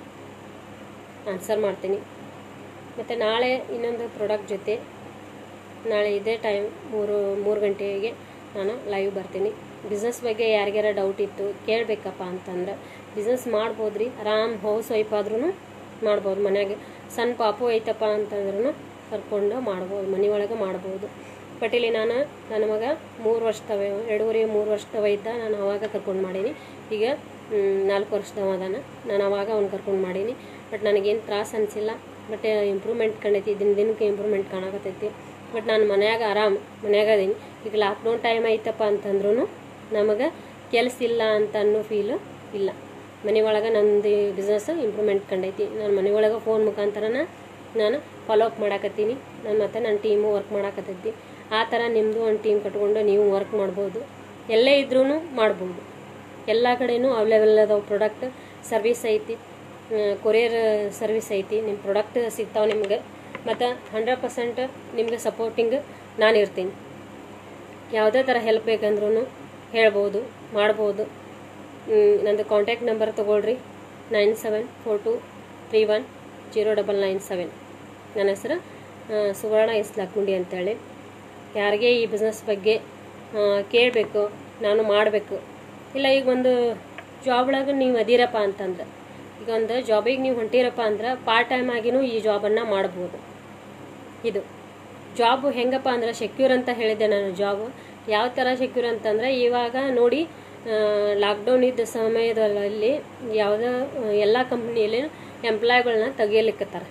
Speaker 1: ಆನ್ಸರ್ ಮಾಡ್ತೀನಿ ಮತ್ತು ನಾಳೆ ಇನ್ನೊಂದು ಪ್ರಾಡಕ್ಟ್ ಜೊತೆ ನಾಳೆ ಇದೇ ಟೈಮ್ ಮೂರು ಮೂರು ಗಂಟೆಗೆ ನಾನು ಲೈವ್ ಬರ್ತೀನಿ ಬಿಸ್ನೆಸ್ ಬಗ್ಗೆ ಯಾರಿಗಾರ ಡೌಟ್ ಇತ್ತು ಕೇಳಬೇಕಪ್ಪ ಅಂತಂದ್ರೆ ಬಿಸ್ನೆಸ್ ಮಾಡ್ಬೋದು ರೀ ಆರಾಮ್ ಹೌಸ್ ವೈಫ್ ಆದ್ರೂ ಮಾಡ್ಬೋದು ಮನ್ಯಾಗ ಸಣ್ಣ ಪಾಪು ಐತಪ್ಪ ಅಂತಂದ್ರೂ ಕರ್ಕೊಂಡು ಮಾಡ್ಬೋದು ಮನೆ ಒಳಗೆ ಮಾಡ್ಬೋದು ಬಟ್ ಇಲ್ಲಿ ನಾನು ನನ್ನ ಮಗ ಮೂರು ವರ್ಷದವ ಎರಡೂವರೆ ಮೂರು ವರ್ಷದವ ಇದ್ದ ನಾನು ಅವಾಗ ಕರ್ಕೊಂಡು ಮಾಡೀನಿ ಈಗ ಮ್, ನಾಲ್ಕು ವರ್ಷದವ ಅದಾನ ನಾನು ಅವಾಗ ಅವ್ನು ಕರ್ಕೊಂಡು ಮಾಡೀನಿ ಬಟ್ ನನಗೇನು ತ್ರಾಸ ಅನಿಸಿಲ್ಲ ಬಟ್ ಇಂಪ್ರೂವ್ಮೆಂಟ್ ಕಂಡೈತಿ ದಿನ ದಿನಕ್ಕೆ ಇಂಪ್ರೂವ್ಮೆಂಟ್ ಕಾಣಕತ್ತೈತಿ ಬಟ್ ನಾನು ಮನ್ಯಾಗ ಆರಾಮ್ ಮನ್ಯಾಗ ಅದೀನಿ ಈಗ ಲಾಕ್ಡೌನ್ ಟೈಮ್ ಐತಪ್ಪ ಅಂತಂದ್ರೂ ನಮಗೆ ಕೆಲಸ ಇಲ್ಲ ಅಂತ ಅನ್ನೋ ಫೀಲು ಇಲ್ಲ ಮನೆ ಒಳಗೆ ನಂದು ಬಿಸ್ನೆಸ್ ಇಂಪ್ರೂವ್ಮೆಂಟ್ ಕಂಡೈತಿ ನಾನು ಮನೆ ಒಳಗೆ ಫೋನ್ ಮುಖಾಂತರನ ನಾನು ಫಾಲೋ ಅಪ್ ಮಾಡಾಕತ್ತೀನಿ ನಾನು ಮತ್ತು ನನ್ನ ಟೀಮು ವರ್ಕ್ ಮಾಡಾಕತ್ತೈತಿ ಆ ಥರ ನಿಮ್ಮದು ಒಂದು ಟೀಮ್ ಕಟ್ಕೊಂಡು ನೀವು ವರ್ಕ್ ಮಾಡ್ಬೋದು ಎಲ್ಲೇ ಇದ್ರೂ ಮಾಡ್ಬೋದು ಎಲ್ಲ ಕಡೆನೂ ಅವೈಲೇಬಲ್ ಅದಾವ ಪ್ರಾಡಕ್ಟ್ ಸರ್ವಿಸ್ ಐತಿ ಕೊರಿಯರ್ ಸರ್ವಿಸ್ ಐತಿ ನಿಮ್ಮ ಪ್ರಾಡಕ್ಟ್ ಸಿಗ್ತಾವೆ ನಿಮ್ಗೆ ಮತ್ತು ಹಂಡ್ರೆಡ್ ಪರ್ಸೆಂಟ್ ನಿಮ್ಗೆ ಸಪೋರ್ಟಿಂಗ್ ನಾನು ಇರ್ತೀನಿ ಯಾವುದೇ ಥರ ಹೆಲ್ಪ್ ಬೇಕಂದ್ರೂ ಹೇಳ್ಬೋದು ಮಾಡ್ಬೋದು ಹ್ಮ್, ನಂದು ಕಾಂಟ್ಯಾಕ್ಟ್ ನಂಬರ್ ತೊಗೊಳ್ರಿ nine seven four two three one zero double nine seven ನನ್ನ ಹೆಸರು ಆ, ಸುವರ್ಣ ಎಸ್ ಲಕ್ಕುಂಡಿ ಅಂತೇಳಿ ಯಾರಿಗೆ ಈ ಬಿಸ್ನೆಸ್ ಬಗ್ಗೆ ಕೇಳಬೇಕು ನಾನು ಮಾಡಬೇಕು ಇಲ್ಲ ಈಗ ಒಂದು ಜಾಬ್ ಒಳಗೆ ನೀವು ಅದೀರಪ್ಪ ಅಂತಂದ್ರೆ ಈಗ ಒಂದು ಜಾಬಿಗೆ ನೀವು ಹೊಂಟಿರಪ್ಪ ಅಂದ್ರೆ ಪಾರ್ಟ್ ಟೈಮ್ ಆಗಿನೂ ಈ ಜಾಬನ್ನು ಮಾಡ್ಬೋದು ಇದು ಜಾಬ್ ಹೆಂಗಪ್ಪ ಅಂದ್ರೆ ಸೆಕ್ಯೂರ್ ಅಂತ ಹೇಳಿದ್ದೆ ನಾನು ಜಾಬ್ ಯಾವ ಥರ ಸೆಕ್ಯೂರ್ ಅಂತಂದ್ರೆ ಇವಾಗ ನೋಡಿ ಲಾಕ್ಡೌನ್ ಇದ್ದ ಸಮಯದಲ್ಲಿ ಯಾವುದೋ ಎಲ್ಲ ಕಂಪ್ನಿಯಲ್ಲಿ ಎಂಪ್ಲಾಯ್ಗಳನ್ನ ತೆಗಿಯಲಿಕ್ಕತ್ತಾರೆ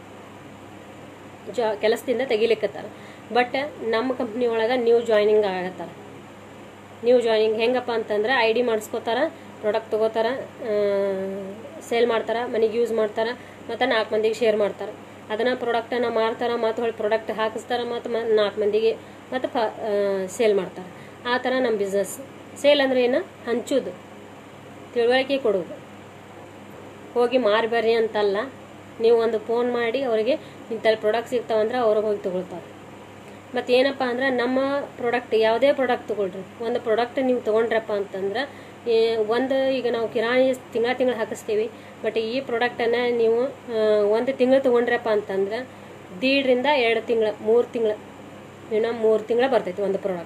Speaker 1: ಜಾ ಕೆಲಸದಿಂದ ತೆಗಿಲಿಕ್ಕತ್ತಾರ ಬಟ್ ನಮ್ಮ ಕಂಪ್ನಿ ಒಳಗೆ ನ್ಯೂ ಜಾಯ್ನಿಂಗ್ ಆಗತ್ತಾರ ನ್ಯೂ ಜಾಯ್ನಿಂಗ್ ಹೆಂಗಪ್ಪ ಅಂತಂದ್ರೆ ಐ ಡಿ ಮಾಡಿಸ್ಕೋತಾರ ಪ್ರಾಡಕ್ಟ್ ತೊಗೋತಾರ ಸೇಲ್ ಮಾಡ್ತಾರೆ ಮನೆಗೆ ಯೂಸ್ ಮಾಡ್ತಾರೆ ಮತ್ತು ನಾಲ್ಕು ಮಂದಿಗೆ ಶೇರ್ ಮಾಡ್ತಾರೆ ಅದನ್ನು ಪ್ರಾಡಕ್ಟನ್ನು ಮಾರ್ತಾರೆ ಮತ್ತು ಹೊಳ್ಳಿ ಪ್ರಾಡಕ್ಟ್ ಹಾಕಿಸ್ತಾರೆ ಮತ್ತು ನಾಲ್ಕು ಮಂದಿಗೆ ಮತ್ತು ಫ ಸೇಲ್ ಮಾಡ್ತಾರೆ ಆ ಥರ ನಮ್ಮ ಬಿಸ್ನೆಸ್ ಸೇಲ್ ಅಂದ್ರೆ ಏನು ಹಂಚೋದು ತಿಳುವಳಿಕೆ ಕೊಡೋದು ಹೋಗಿ ಮಾರಿ ಬರ್ರಿ ಅಂತಲ್ಲ ನೀವು ಒಂದು ಫೋನ್ ಮಾಡಿ ಅವರಿಗೆ ಇಂಥಲ್ಲಿ ಪ್ರಾಡಕ್ಟ್ ಸಿಗ್ತಾವಂದ್ರೆ ಅವ್ರಿಗೆ ಹೋಗಿ ತೊಗೊಳ್ತಾರೆ ಮತ್ತು ಏನಪ್ಪ ಅಂದ್ರೆ ನಮ್ಮ ಪ್ರಾಡಕ್ಟ್ ಯಾವುದೇ ಪ್ರಾಡಕ್ಟ್ ತೊಗೊಳ್ರಿ ಒಂದು ಪ್ರಾಡಕ್ಟ್ ನೀವು ತೊಗೊಂಡ್ರಪ್ಪ ಅಂತಂದ್ರೆ ಏ, ಒಂದು ಈಗ ನಾವು ಕಿರಾಣಿ ತಿಂಗಳ ತಿಂಗಳು ಹಾಕಿಸ್ತೀವಿ ಬಟ್ ಈ ಪ್ರಾಡಕ್ಟನ್ನು ನೀವು ಆ, ಒಂದು ತಿಂಗಳು ತೊಗೊಂಡ್ರಪ್ಪ ಅಂತಂದ್ರೆ ದೀಡ್ರಿಂದ ಎರಡು ತಿಂಗಳ ಮೂರು ತಿಂಗಳ ಇನ್ನು ಮೂರು ತಿಂಗಳ ಬರ್ತೈತಿ ಒಂದು ಪ್ರಾಡಕ್ಟ್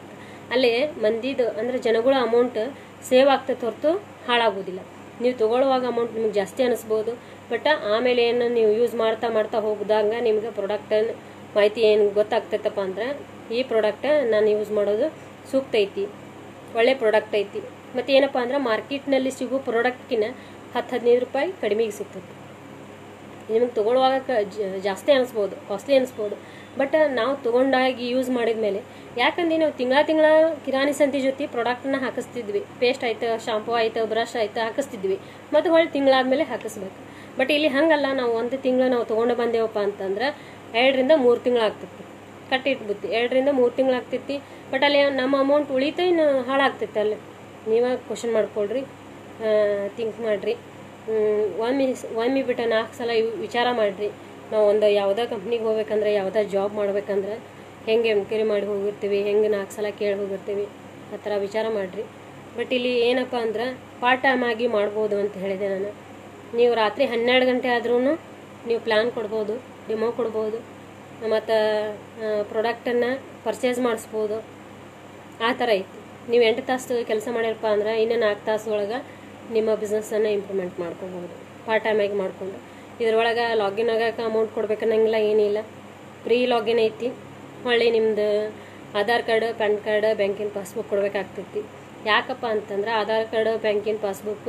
Speaker 1: ಅಲ್ಲಿ ಮಂದಿದು ಅಂದರೆ ಜನಗಳ ಅಮೌಂಟ್ ಸೇವ್ ಆಗ್ತೈತೆ ಹೊರತು ಹಾಳಾಗೋದಿಲ್ಲ ನೀವು ತೊಗೊಳ್ಳುವಾಗ ಅಮೌಂಟ್ ನಿಮ್ಗೆ ಜಾಸ್ತಿ ಅನಿಸ್ಬೋದು ಬಟ್ ಆಮೇಲೆ ಏನು ನೀವು ಯೂಸ್ ಮಾಡ್ತಾ ಮಾಡ್ತಾ ಹೋಗಿದಾಗ ನಿಮ್ಗೆ ಪ್ರಾಡಕ್ಟ್ ಮಾಹಿತಿ ಏನು ಗೊತ್ತಾಗ್ತೈತಪ್ಪ ಅಂದ್ರೆ ಈ ಪ್ರಾಡಕ್ಟ್ ನಾನು ಯೂಸ್ ಮಾಡೋದು ಸೂಕ್ತ ಐತಿ ಒಳ್ಳೆ ಪ್ರಾಡಕ್ಟ್ ಐತಿ ಮತ್ತು ಏನಪ್ಪ ಅಂದ್ರೆ ಮಾರ್ಕೆಟ್ನಲ್ಲಿ ಸಿಗೋ ಪ್ರಾಡಕ್ಟ್ಕಿನ್ನ ಹತ್ತು ಹದಿನೈದು ರೂಪಾಯಿ ಕಡಿಮೆಗೆ ಸಿಗ್ತೈತಿ ನಿಮಗೆ ತೊಗೊಳ್ಳುವಾಗ ಕ- ಜ- ಜಾಸ್ತಿ ಅನಿಸ್ಬೋದು ಕಾಸ್ಟ್ಲಿ ಅನಿಸ್ಬೋದು ಬಟ್ ನಾವು ತೊಗೊಂಡಾಗಿ ಯೂಸ್ ಮಾಡಿದ ಮೇಲೆ ಯಾಕಂದ್ರೆ ನಾವು ತಿಂಗಳ ತಿಂಗಳ ಕಿರಾಣಿ ಸಂತಿ ಜೊತೆ ಪ್ರಾಡಕ್ಟ್ನ ಹಾಕಿಸ್ತಿದ್ವಿ ಪೇಸ್ಟ್ ಆಯ್ತು ಶಾಂಪೂ ಆಯ್ತು ಬ್ರಷ್ ಆಯ್ತು ಹಾಕಿಸ್ತಿದ್ವಿ ಮತ್ತು ಹೊಳ್ಳಿ ತಿಂಗಳಾದ್ಮೇಲೆ ಹಾಕಿಸ್ಬೇಕು ಬಟ್ ಇಲ್ಲಿ ಹಂಗಲ್ಲ ನಾವು ಒಂದು ತಿಂಗಳು ನಾವು ತೊಗೊಂಡು ಬಂದೇವಪ್ಪ ಅಂತಂದ್ರೆ ಎರಡರಿಂದ ಮೂರು ತಿಂಗಳು ಆಗ್ತೈತಿ ಕಟ್ಟಿಟ್ಬಿಡ್ತಿ ಎರಡರಿಂದ ಮೂರು ತಿಂಗಳು ಆಗ್ತೈತಿ ಬಟ್ ಅಲ್ಲಿ ನಮ್ಮ ಅಮೌಂಟ್ ಉಳಿತ ಇನ್ನು ಹಾಳಾಗ್ತೈತೆ ಅಲ್ಲಿ ನೀವೇ ಕ್ವಶನ್ ಮಾಡ್ಕೊಳ್ರಿ ಥಿಂಕ್ ಮಾಡಿರಿ ಒಮ್ಮೆ ಒಮ್ಮೆ ಬಿಟ್ಟು ನಾಲ್ಕು ಸಲ ಇವ್- ವಿಚಾರ ಮಾಡಿರಿ ನಾವು ಒಂದು ಯಾವುದೇ ಕಂಪ್ನಿಗೆ ಹೋಗ್ಬೇಕಂದ್ರೆ ಯಾವುದೇ ಜಾಬ್ ಮಾಡ್ಬೇಕಂದ್ರೆ ಹೆಂಗೆ ಎನ್ಕ್ವೈರಿ ಮಾಡಿ ಹೋಗಿರ್ತೀವಿ ಹೆಂಗೆ ನಾಲ್ಕು ಸಲ ಕೇಳಿ ಹೋಗಿರ್ತೀವಿ ಆ ಥರ ವಿಚಾರ ಮಾಡಿರಿ ಬಟ್ ಇಲ್ಲಿ ಏನಪ್ಪ ಅಂದ್ರೆ ಪಾರ್ಟ್ ಟೈಮ್ ಆಗಿ ಮಾಡ್ಬೋದು ಅಂತ ಹೇಳಿದೆ ನಾನು ನೀವು ರಾತ್ರಿ ಹನ್ನೆರಡು ಗಂಟೆ ಆದ್ರೂ ನೀವು ಪ್ಲ್ಯಾನ್ ಕೊಡ್ಬೋದು ಡಿಮೋ ಕೊಡ್ಬೋದು ಮತ್ತು ಪ್ರಾಡಕ್ಟನ್ನು ಪರ್ಚೇಸ್ ಮಾಡಿಸ್ಬೋದು ಆ ಥರ ಐತಿ ನೀವು ಎಂಟು ತಾಸು ಕೆಲಸ ಮಾಡಿರಪ್ಪ ಅಂದ್ರೆ ಇನ್ನು ನಾಲ್ಕು ತಾಸು ಒಳಗೆ ನಿಮ್ಮ ಬಿಸ್ನೆಸ್ಸನ್ನು ಇಂಪ್ರೂವ್ಮೆಂಟ್ ಮಾಡ್ಕೋಬೋದು ಪಾರ್ಟ್ ಟೈಮ್ ಆಗಿ ಮಾಡಿಕೊಂಡು ಇದ್ರೊಳಗೆ ಲಾಗಿನ್ ಆಗಕ್ಕೆ ಅಮೌಂಟ್ ಕೊಡ್ಬೇಕನ್ನಂಗಿಲ್ಲ ಏನಿಲ್ಲ ಫ್ರೀ ಲಾಗಿನ್ ಐತಿ ಹೊಳ್ಳಿ ನಿಮ್ದು ಆಧಾರ್ ಕಾರ್ಡ್ ಪ್ಯಾನ್ ಕಾರ್ಡ್ ಬ್ಯಾಂಕಿನ ಪಾಸ್ಬುಕ್ ಕೊಡಬೇಕಾಗ್ತೈತಿ ಯಾಕಪ್ಪ ಅಂತಂದ್ರೆ ಆಧಾರ್ ಕಾರ್ಡ್ ಬ್ಯಾಂಕಿನ ಪಾಸ್ಬುಕ್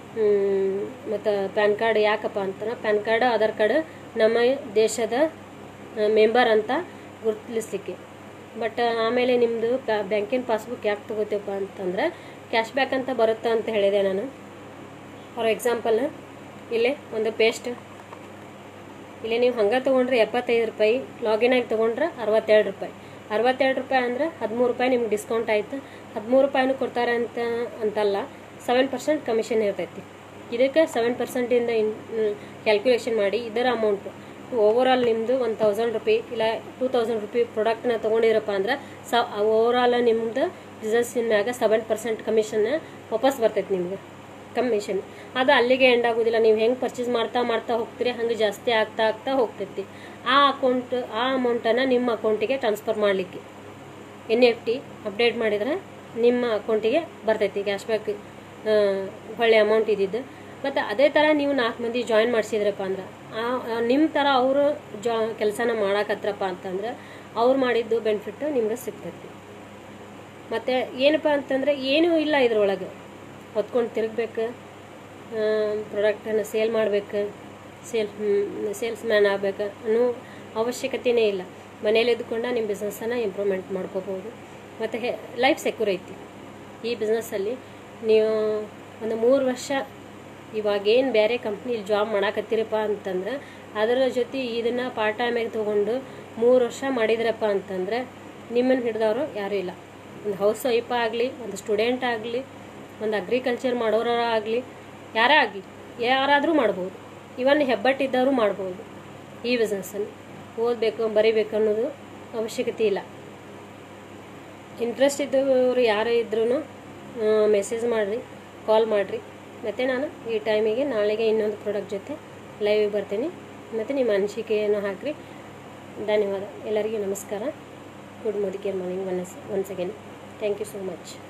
Speaker 1: ಮತ್ತು ಪ್ಯಾನ್ ಕಾರ್ಡ್ ಯಾಕಪ್ಪ ಅಂತಂದ್ರೆ ಪ್ಯಾನ್ ಕಾರ್ಡ್ ಆಧಾರ್ ಕಾರ್ಡ್ ನಮ್ಮ ದೇಶದ ಮೆಂಬರ್ ಅಂತ ಗುರುತಿಸ್ಲಿಕ್ಕೆ ಬಟ್ ಆಮೇಲೆ ನಿಮ್ಮದು ಬ್ಯಾಂಕಿನ ಪಾಸ್ಬುಕ್ ಯಾಕೆ ತಗೋತೀವಪ್ಪ ಅಂತಂದ್ರೆ ಕ್ಯಾಶ್ ಬ್ಯಾಕ್ ಅಂತ ಬರುತ್ತೆ ಅಂತ ಹೇಳಿದೆ ನಾನು ಫಾರ್ ಎಕ್ಸಾಂಪಲ್ ಇಲ್ಲಿ ಒಂದು ಪೇಸ್ಟ್ ಇಲ್ಲಿ ನೀವು ಹಂಗೆ ತೊಗೊಂಡ್ರೆ ಎಪ್ಪತ್ತೈದು ರೂಪಾಯಿ ಲಾಗಿನ್ ಆಗಿ ತೊಗೊಂಡ್ರೆ ಅರವತ್ತೆರಡು ರೂಪಾಯಿ ಅರವತ್ತೆರಡು ರೂಪಾಯಿ ಅಂದರೆ ಹದಿಮೂರು ರೂಪಾಯಿ ನಿಮ್ಗೆ ಡಿಸ್ಕೌಂಟ್ ಆಯಿತು ಹದಿಮೂರು ರೂಪಾಯಿನೂ ಕೊಡ್ತಾರೆ ಅಂತ ಅಂತಲ್ಲ ಸೆವೆನ್ ಪರ್ಸೆಂಟ್ ಕಮಿಷನ್ ಇರ್ತೈತಿ ಇದಕ್ಕೆ ಸೆವೆನ್ ಪರ್ಸೆಂಟಿಂದ ಇನ್ ಕ್ಯಾಲ್ಕುಲೇಷನ್ ಮಾಡಿ ಇದರ ಅಮೌಂಟು ಓವರಾಲ್ ನಿಮ್ಮದು ಒನ್ ತೌಸಂಡ್ ರುಪಿ ಇಲ್ಲ ಟೂ ತೌಸಂಡ್ ರುಪಿ ಪ್ರಾಡಕ್ಟ್ನ ತೊಗೊಂಡಿರಪ್ಪ ಅಂದ್ರೆ ಸ ಓವರಾಲ್ ನಿಮ್ಮದು ಬಿಸ್ನೆಸ್ಸಿನ ಮ್ಯಾಗ ಸೆವೆನ್ ಪರ್ಸೆಂಟ್ ಕಮಿಷನ್ ವಾಪಸ್ ಬರ್ತೈತೆ ನಿಮ್ಗೆ ಕಮಿಷನ್ ಅದು ಅಲ್ಲಿಗೆ ಎಂಡ್ ಆಗೋದಿಲ್ಲ ನೀವು ಹೆಂಗೆ ಪರ್ಚೇಸ್ ಮಾಡ್ತಾ ಮಾಡ್ತಾ ಹೋಗ್ತೀರಿ ಹಂಗೆ ಜಾಸ್ತಿ ಆಗ್ತಾ ಆಗ್ತಾ ಹೋಗ್ತೈತಿ ಆ ಅಕೌಂಟ್ ಆ ಅಮೌಂಟನ್ನು ನಿಮ್ಮ ಅಕೌಂಟಿಗೆ ಟ್ರಾನ್ಸ್ಫರ್ ಮಾಡಲಿಕ್ಕೆ ಎನ್ ಎಫ್ ಟಿ ಅಪ್ಡೇಟ್ ಮಾಡಿದ್ರೆ ನಿಮ್ಮ ಅಕೌಂಟಿಗೆ ಬರ್ತೈತಿ ಕ್ಯಾಶ್ ಬ್ಯಾಕ್ ಒಳ್ಳೆ ಅಮೌಂಟ್ ಇದ್ದಿದ್ದು ಮತ್ತು ಅದೇ ಥರ ನೀವು ನಾಲ್ಕು ಮಂದಿ ಜಾಯಿನ್ ಮಾಡಿಸಿದ್ರಪ್ಪ ಅಂದ್ರೆ ಆ ನಿಮ್ಮ ಥರ ಅವರು ಜಾ ಕೆಲಸನ ಮಾಡಾಕತ್ರಪ್ಪ ಅಂತಂದ್ರೆ ಅವ್ರು ಮಾಡಿದ್ದು ಬೆನಿಫಿಟ್ ನಿಮ್ಗೆ ಸಿಗ್ತೈತಿ ಮತ್ತು ಏನಪ್ಪ ಅಂತಂದರೆ ಏನೂ ಇಲ್ಲ ಇದ್ರೊಳಗೆ ಹೊತ್ಕೊಂಡು ತಿರುಗ್ಬೇಕು ಪ್ರಾಡಕ್ಟನ್ನು ಸೇಲ್ ಮಾಡಬೇಕು ಸೇಲ್ ಸೇಲ್ಸ್ ಮ್ಯಾನ್ ಆಗ್ಬೇಕು ಅನ್ನೋ ಅವಶ್ಯಕತೆಯೇ ಇಲ್ಲ ಮನೇಲಿ ಇದ್ದುಕೊಂಡು ನಿಮ್ಮ ಬಿಸ್ನೆಸ್ಸನ್ನು ಇಂಪ್ರೂವ್ಮೆಂಟ್ ಮಾಡ್ಕೋಬೋದು ಮತ್ತು ಹೆ ಲೈಫ್ ಸೆಕ್ಯೂರ್ ಐತಿ ಈ ಬಿಸ್ನೆಸ್ಸಲ್ಲಿ ನೀವು ಒಂದು ಮೂರು ವರ್ಷ ಇವಾಗೇನು ಬೇರೆ ಕಂಪ್ನಿಲಿ ಜಾಬ್ ಮಾಡಾಕತ್ತೀರಪ್ಪ ಅಂತಂದ್ರೆ ಅದರ ಜೊತೆ ಇದನ್ನು ಪಾರ್ಟ್ ಟೈಮಾಗಿ ತೊಗೊಂಡು ಮೂರು ವರ್ಷ ಮಾಡಿದ್ರಪ್ಪ ಅಂತಂದ್ರೆ ನಿಮ್ಮನ್ನು ಹಿಡ್ದವರು ಯಾರೂ ಇಲ್ಲ ಒಂದು ಹೌಸ್ ವೈಫ್ ಆಗಲಿ ಒಂದು ಸ್ಟೂಡೆಂಟ್ ಆಗಲಿ ಒಂದು ಅಗ್ರಿಕಲ್ಚರ್ ಮಾಡೋರ ಆಗಲಿ ಯಾರೇ ಆಗಲಿ ಯಾರಾದರೂ ಮಾಡ್ಬೋದು ಇವನ್ ಹೆಬ್ಬಟ್ಟಿದ್ದವರು ಮಾಡ್ಬೋದು ಈ ಬಿಸ್ನೆಸ್ಸನ್ನು ಓದಬೇಕು ಬರಿಬೇಕು ಅನ್ನೋದು ಅವಶ್ಯಕತೆ ಇಲ್ಲ ಇಂಟ್ರೆಸ್ಟ್ ಇದ್ದವರು ಯಾರೇ ಇದ್ರೂ ಮೆಸೇಜ್ ಮಾಡಿರಿ ಕಾಲ್ ಮಾಡಿರಿ ಮತ್ತು ನಾನು ಈ ಟೈಮಿಗೆ ನಾಳೆಗೆ ಇನ್ನೊಂದು ಪ್ರಾಡಕ್ಟ್ ಜೊತೆ ಲೈವಿಗೆ ಬರ್ತೀನಿ ಮತ್ತು ನಿಮ್ಮ ಅನಿಸಿಕೆಯನ್ನು ಹಾಕಿರಿ ಧನ್ಯವಾದ ಎಲ್ಲರಿಗೂ ನಮಸ್ಕಾರ good Modi care morning once once again thank you so much